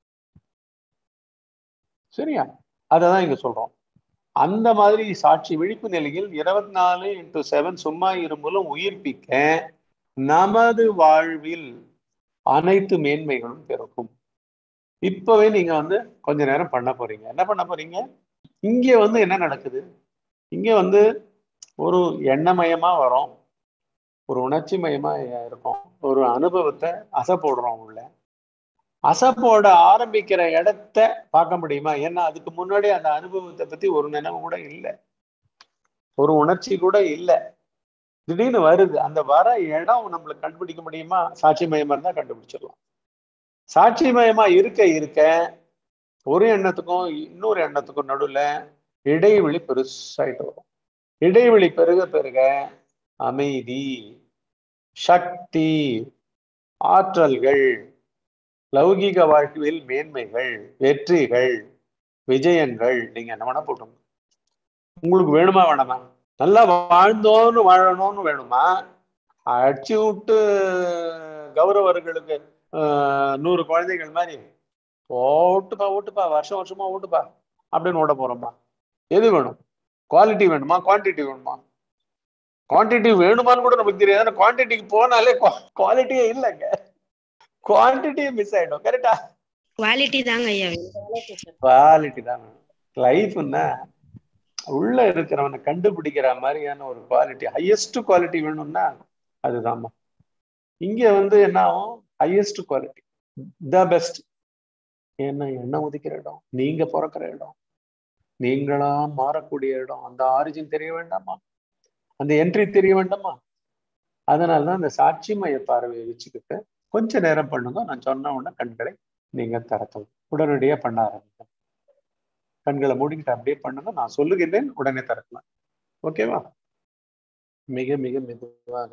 சரியா அததான் இங்க சொல்றோம் அந்த மாதிரி சாட்சி விழிப்பு நிலையில் இருபத்தி நாலு இன்டூ செவன் சும்மா இரும்புலும் உயிர்ப்பிக்க நமது வாழ்வில் அனைத்து மேன்மைகளும் பிறக்கும் இப்பவே நீங்க வந்து கொஞ்ச நேரம் பண்ண போறீங்க என்ன பண்ண போறீங்க இங்க வந்து என்ன நடக்குது இங்க வந்து ஒரு எண்ணமயமா வரும் ஒரு உணர்ச்சி மயமா இருக்கும் ஒரு அனுபவத்தை அசை போடுறோம் உள்ள அசை போட ஆரம்பிக்கிற இடத்த பார்க்க முடியுமா ஏன்னா அதுக்கு முன்னாடி அந்த அனுபவத்தை பத்தி ஒரு நினைவு கூட இல்லை ஒரு உணர்ச்சி கூட இல்லை திடீர்னு வருது அந்த வர இடம் நம்மளுக்கு கண்டுபிடிக்க முடியுமா சாட்சி மயமா இருந்தா கண்டுபிடிச்சிடலாம் சாட்சி மயமா இருக்க இருக்க ஒரு எண்ணத்துக்கும் இன்னொரு எண்ணத்துக்கும் நடுவுல இடைவெளி பெருசாயிட்டு வரும் இடைவெளி பெருக பெருக அமைதி சக்தி ஆற்றல்கள் லௌகீக வாழ்க்கையில் மேன்மைகள் வெற்றிகள் விஜயங்கள் நீங்க என்ன வேணா போட்டுங்க உங்களுக்கு வேணுமா வேணாமா நல்லா வாழ்ந்தோன்னு வாழணும்னு வேணுமா அடிச்சு விட்டு கௌரவர்களுக்கு நூறு குழந்தைகள் மாதிரி ஓட்டுப்பா ஓட்டுப்பா வருஷம் வருஷமா ஓட்டுப்பா அப்படின்னு ஓட போறோமா எது வேணும் குவாலிட்டி வேணுமா குவான்டிட்டி வேணுமா குவான்டிட்டி வேணுமான்னு கூட நமக்கு தெரியாது குவான்டிட்டிக்கு போனாலே குவாலிட்டியே இல்லைங்க குவான்டிட்டியே மிஸ் ஆயிடும் கரெக்டா குவாலிட்டி தாங்க ஐயா குவாலிட்டி தான் லைஃப்னா உள்ள இருக்கிறவனை கண்டுபிடிக்கிற மாதிரியான ஒரு குவாலிட்டி ஹையஸ்ட் குவாலிட்டி வேணும்னா அதுதான்மா இங்க வந்து என்ன ஆகும் ஹையஸ்ட் குவாலிட்டி த பெஸ்ட் ஏன்னா எண்ணெய் உதிக்கிற இடம் நீங்க பிறக்கிற இடம் நீங்களா மாறக்கூடிய இடம் அந்த ஆரிஜின் தெரிய வேண்டாமா அந்த என்ட்ரி தெரிய வேண்டாமா அதனாலதான் அந்த சாட்சி மைய பார்வையை வச்சுக்கிட்டு கொஞ்ச நேரம் பண்ணுங்க நான் சொன்ன உடனே கண்களை நீங்க திறக்கலாம் உடனடியா பண்ண ஆரம்பிங்க கண்களை மூடிக்கிட்டு அப்படியே பண்ணுங்க நான் சொல்லுகின்றேன் உடனே திறக்கலாம் ஓகேவா மிக மிக மெதுவாக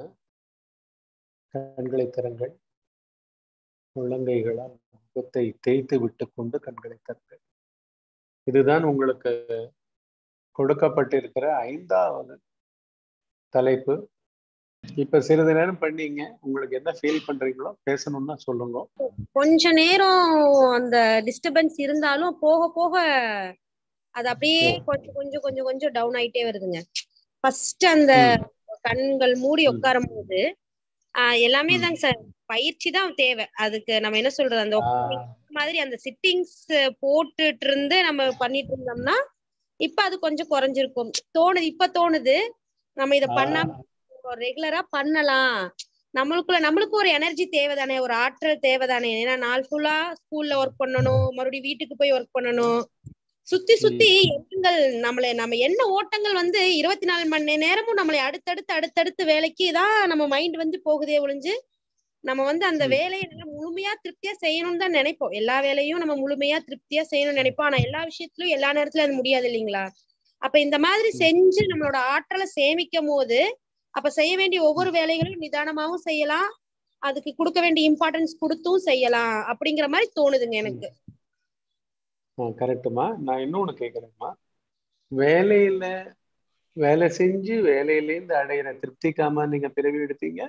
கண்களை திறங்கள் உள்ளங்கைகளால் முகத்தை தேய்த்து விட்டு கொண்டு கண்களை திறங்கள் இதுதான் உங்களுக்கு கொடுக்கப்பட்டிருக்கிற ஐந்தாவது தலைப்பு இப்ப சிறிது நேரம் பண்ணீங்க உங்களுக்கு என்ன ஃபீல் பண்றீங்களோ பேசணும்னா சொல்லுங்க கொஞ்ச நேரம் அந்த டிஸ்டர்பன்ஸ் இருந்தாலும் போக போக அது அப்படியே கொஞ்சம் கொஞ்சம் கொஞ்சம் கொஞ்சம் டவுன் ஆயிட்டே வருதுங்க ஃபர்ஸ்ட் அந்த கண்கள் மூடி உட்காரும் போது ஆஹ் எல்லாமே தாங்க சார் பயிற்சி தான் தேவை அதுக்கு நம்ம என்ன சொல்றது அந்த மாதிரி அந்த சிட்டிங்ஸ் போட்டுட்டு இருந்து நம்ம பண்ணிட்டு இருந்தோம்னா இப்ப அது கொஞ்சம் குறைஞ்சிருக்கும் தோணுது இப்ப தோணுது நம்ம இத பண்ணாம ரெகுலரா பண்ணலாம் நம்மளுக்குள்ள நம்மளுக்கு ஒரு எனர்ஜி தேவைதானே ஒரு ஆற்றல் தேவைதானே ஏன்னா நாள் ஃபுல்லா ஸ்கூல்ல ஒர்க் பண்ணணும் மறுபடியும் வீட்டுக்கு போய் ஒர்க் பண்ணணும் சுத்தி சுத்தி எண்ணங்கள் நம்மளை நம்ம என்ன ஓட்டங்கள் வந்து இருபத்தி நாலு மணி நேரமும் நம்மளை அடுத்தடுத்து அடுத்தடுத்து வேலைக்கு தான் நம்ம மைண்ட் வந்து போகுதே ஒழிஞ்சு நம்ம வந்து அந்த வேலையை நல்லா முழுமையா திருப்தியா செய்யணும்னு தான் நினைப்போம் எல்லா வேலையும் நம்ம முழுமையா திருப்தியா செய்யணும்னு நினைப்போம் ஆனா எல்லா விஷயத்திலும் எல்லா நேரத்துலயும் அது முடியாது இல்லைங்களா அப்ப இந்த மாதிரி செஞ்சு நம்மளோட ஆற்றலை சேமிக்கும் போது அப்ப செய்ய வேண்டிய ஒவ்வொரு வேலைகளும் நிதானமாவும் செய்யலாம் அதுக்கு கொடுக்க வேண்டிய இம்பார்ட்டன்ஸ் கொடுத்தும் செய்யலாம் அப்படிங்கிற மாதிரி தோணுதுங்க எனக்கு கரெக்டுமா நான் இன்னொன்னு கேக்குறேன்மா வேலையில வேலை செஞ்சு வேலையிலேருந்து அடையிற திருப்திக்காம நீங்க பிறவி எடுத்தீங்க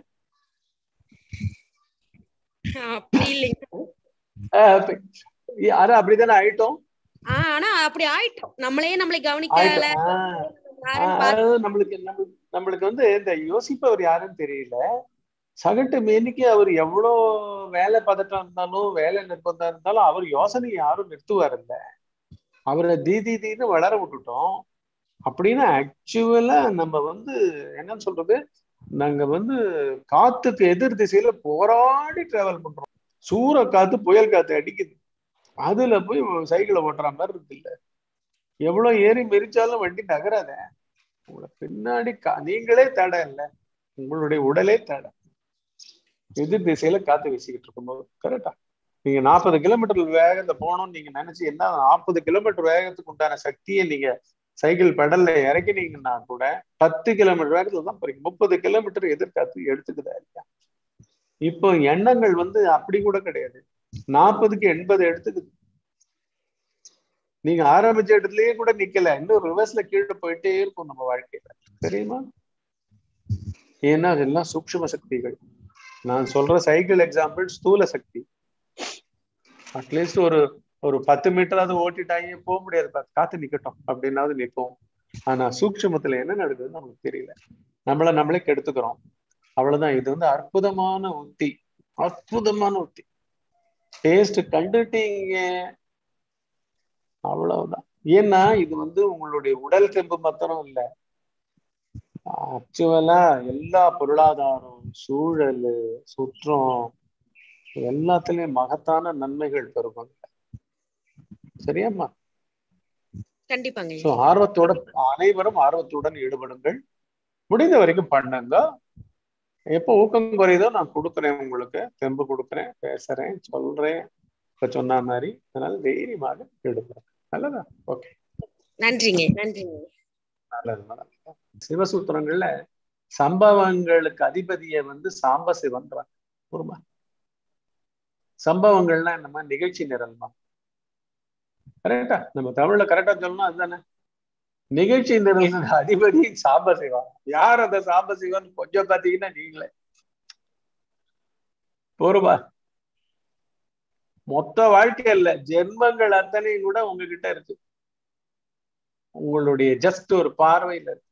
அப்படி இல்லைங்க ஆஹ் அப்ப- யாரும் அப்படித்தானே ஆயிட்டோம் ஆஹ் ஆனா அப்படி ஆயிட்டோம் நம்மளே நம்மளை கவனிக்கல ஆயிட்டோம் ஆஹ் யாருன்னு ஆஹ் பார்த்து- அதாவது நம்மளுக்கு நம்மளுக்கு நம்மளுக்கு வந்து இந்த யோசிப்பவர் யாருன்னு தெரியல சகட்டு மேனிக்கு அவர் எவ்வளோ வேலை பதட்டம் இருந்தாலும் வேலை நிர்பந்தம் இருந்தாலும் அவர் யோசனை யாரும் நிறுத்துவார் இல்ல அவரை தீதி தீன்னு வளர விட்டுட்டோம் அப்படின்னா ஆக்சுவலா நம்ம வந்து என்னன்னு சொல்றது நாங்க வந்து காத்துக்கு எதிர் திசையில போராடி டிராவல் பண்றோம் சூற காத்து புயல் காத்து அடிக்குது அதுல போய் சைக்கிளை ஓட்டுற மாதிரி இருக்கு இல்ல எவ்வளவு ஏறி மெரிச்சாலும் வண்டி நகராத உங்களை பின்னாடி கா- நீங்களே தடை இல்ல உங்களுடைய உடலே தடை எதிர் திசையில காத்து வீசிக்கிட்டு இருக்கும்போது கரெக்டா நீங்க நாற்பது கிலோமீட்டர் வேகத்தை போகணும்னு நீங்க நினைச்சு என்ன நாற்பது கிலோமீட்டர் வேகத்துக்கு உண்டான சக்தியை நீங்க சைக்கிள் பெடல்ல இறக்கினீங்கன்னா கூட பத்து கிலோமீட்டர் வேகத்துல தான் போறீங்க முப்பது கிலோமீட்டர் எதிர்காத்து எடுத்துக்குதா இல்லையா இப்போ எண்ணங்கள் வந்து அப்படி கூட கிடையாது நாற்பதுக்கு எண்பது எடுத்துக்குது நீங்க ஆரம்பிச்ச இடத்துலயே கூட நிக்கல இன்னும் ரிவர்ஸ்ல கீழே போயிட்டே இருக்கும் நம்ம வாழ்க்கையில தெரியுமா ஏன்னா அதெல்லாம் சூக்ஷ்ம சக்திகள் நான் சொல்ற சைக்கிள் எக்ஸாம்பிள் ஸ்தூல சக்தி அட்லீஸ்ட் ஒரு ஒரு பத்து மீட்டராவது ஓட்டிட்டாங்க போக முடியாது பா, காத்து நிக்கட்டும் அப்படின்னாவது நிற்போம் ஆனா சூக்ஷ்மத்துல என்ன நடக்குதுன்னு நமக்கு தெரியல நம்மள நம்மளே கெடுத்துக்கிறோம் அவ்வளவுதான் இது வந்து அற்புதமான உத்தி அற்புதமான உத்தி டேஸ்ட் கண்டுட்டீங்க அவ்வளவுதான் ஏன்னா இது வந்து உங்களுடைய உடல் தெம்பு மாத்திரம் இல்ல ஆக்சுவலா எல்லா பொருளாதாரம் சூழல் சுற்றம் எல்லாத்துலயும் மகத்தான நன்மைகள் பெறுவாங்க சரியாம்மா கண்டிப்பாங்க சோ ஆர்வத்தோட அனைவரும் ஆர்வத்துடன் ஈடுபடுங்கள் முடிந்த வரைக்கும் பண்ணுங்க எப்போ ஊக்கம் குறையுதோ நான் கொடுக்குறேன் உங்களுக்கு தெம்பு கொடுக்குறேன் பேசுறேன் சொல்றேன் இப்ப சொன்ன மாதிரி அதனால தைரியமாக ஈடுபடுங்க நல்லதா ஓகே நன்றிங்க நன்றிங்க நல்லது நல்லது சிவசூத்திரங்கள்ல சம்பவங்களுக்கு அதிபதியை வந்து சாம்ப சிவன்றாங்க ஒருமா சம்பவங்கள்னா என்னமா நிகழ்ச்சி நிரல்மா கரெக்டா நம்ம தமிழ்ல கரெக்டா சொல்லணும் அதுதானே நிகழ்ச்சி நிரல் அதிபதி சாம்ப சிவா யார் அந்த சாம்ப சிவன் கொஞ்சம் பாத்தீங்கன்னா நீங்களே போருமா மொத்த வாழ்க்கை இல்ல ஜென்மங்கள் அத்தனையும் கூட உங்ககிட்ட இருக்கு உங்களுடைய ஜஸ்ட் ஒரு பார்வையில இருக்கு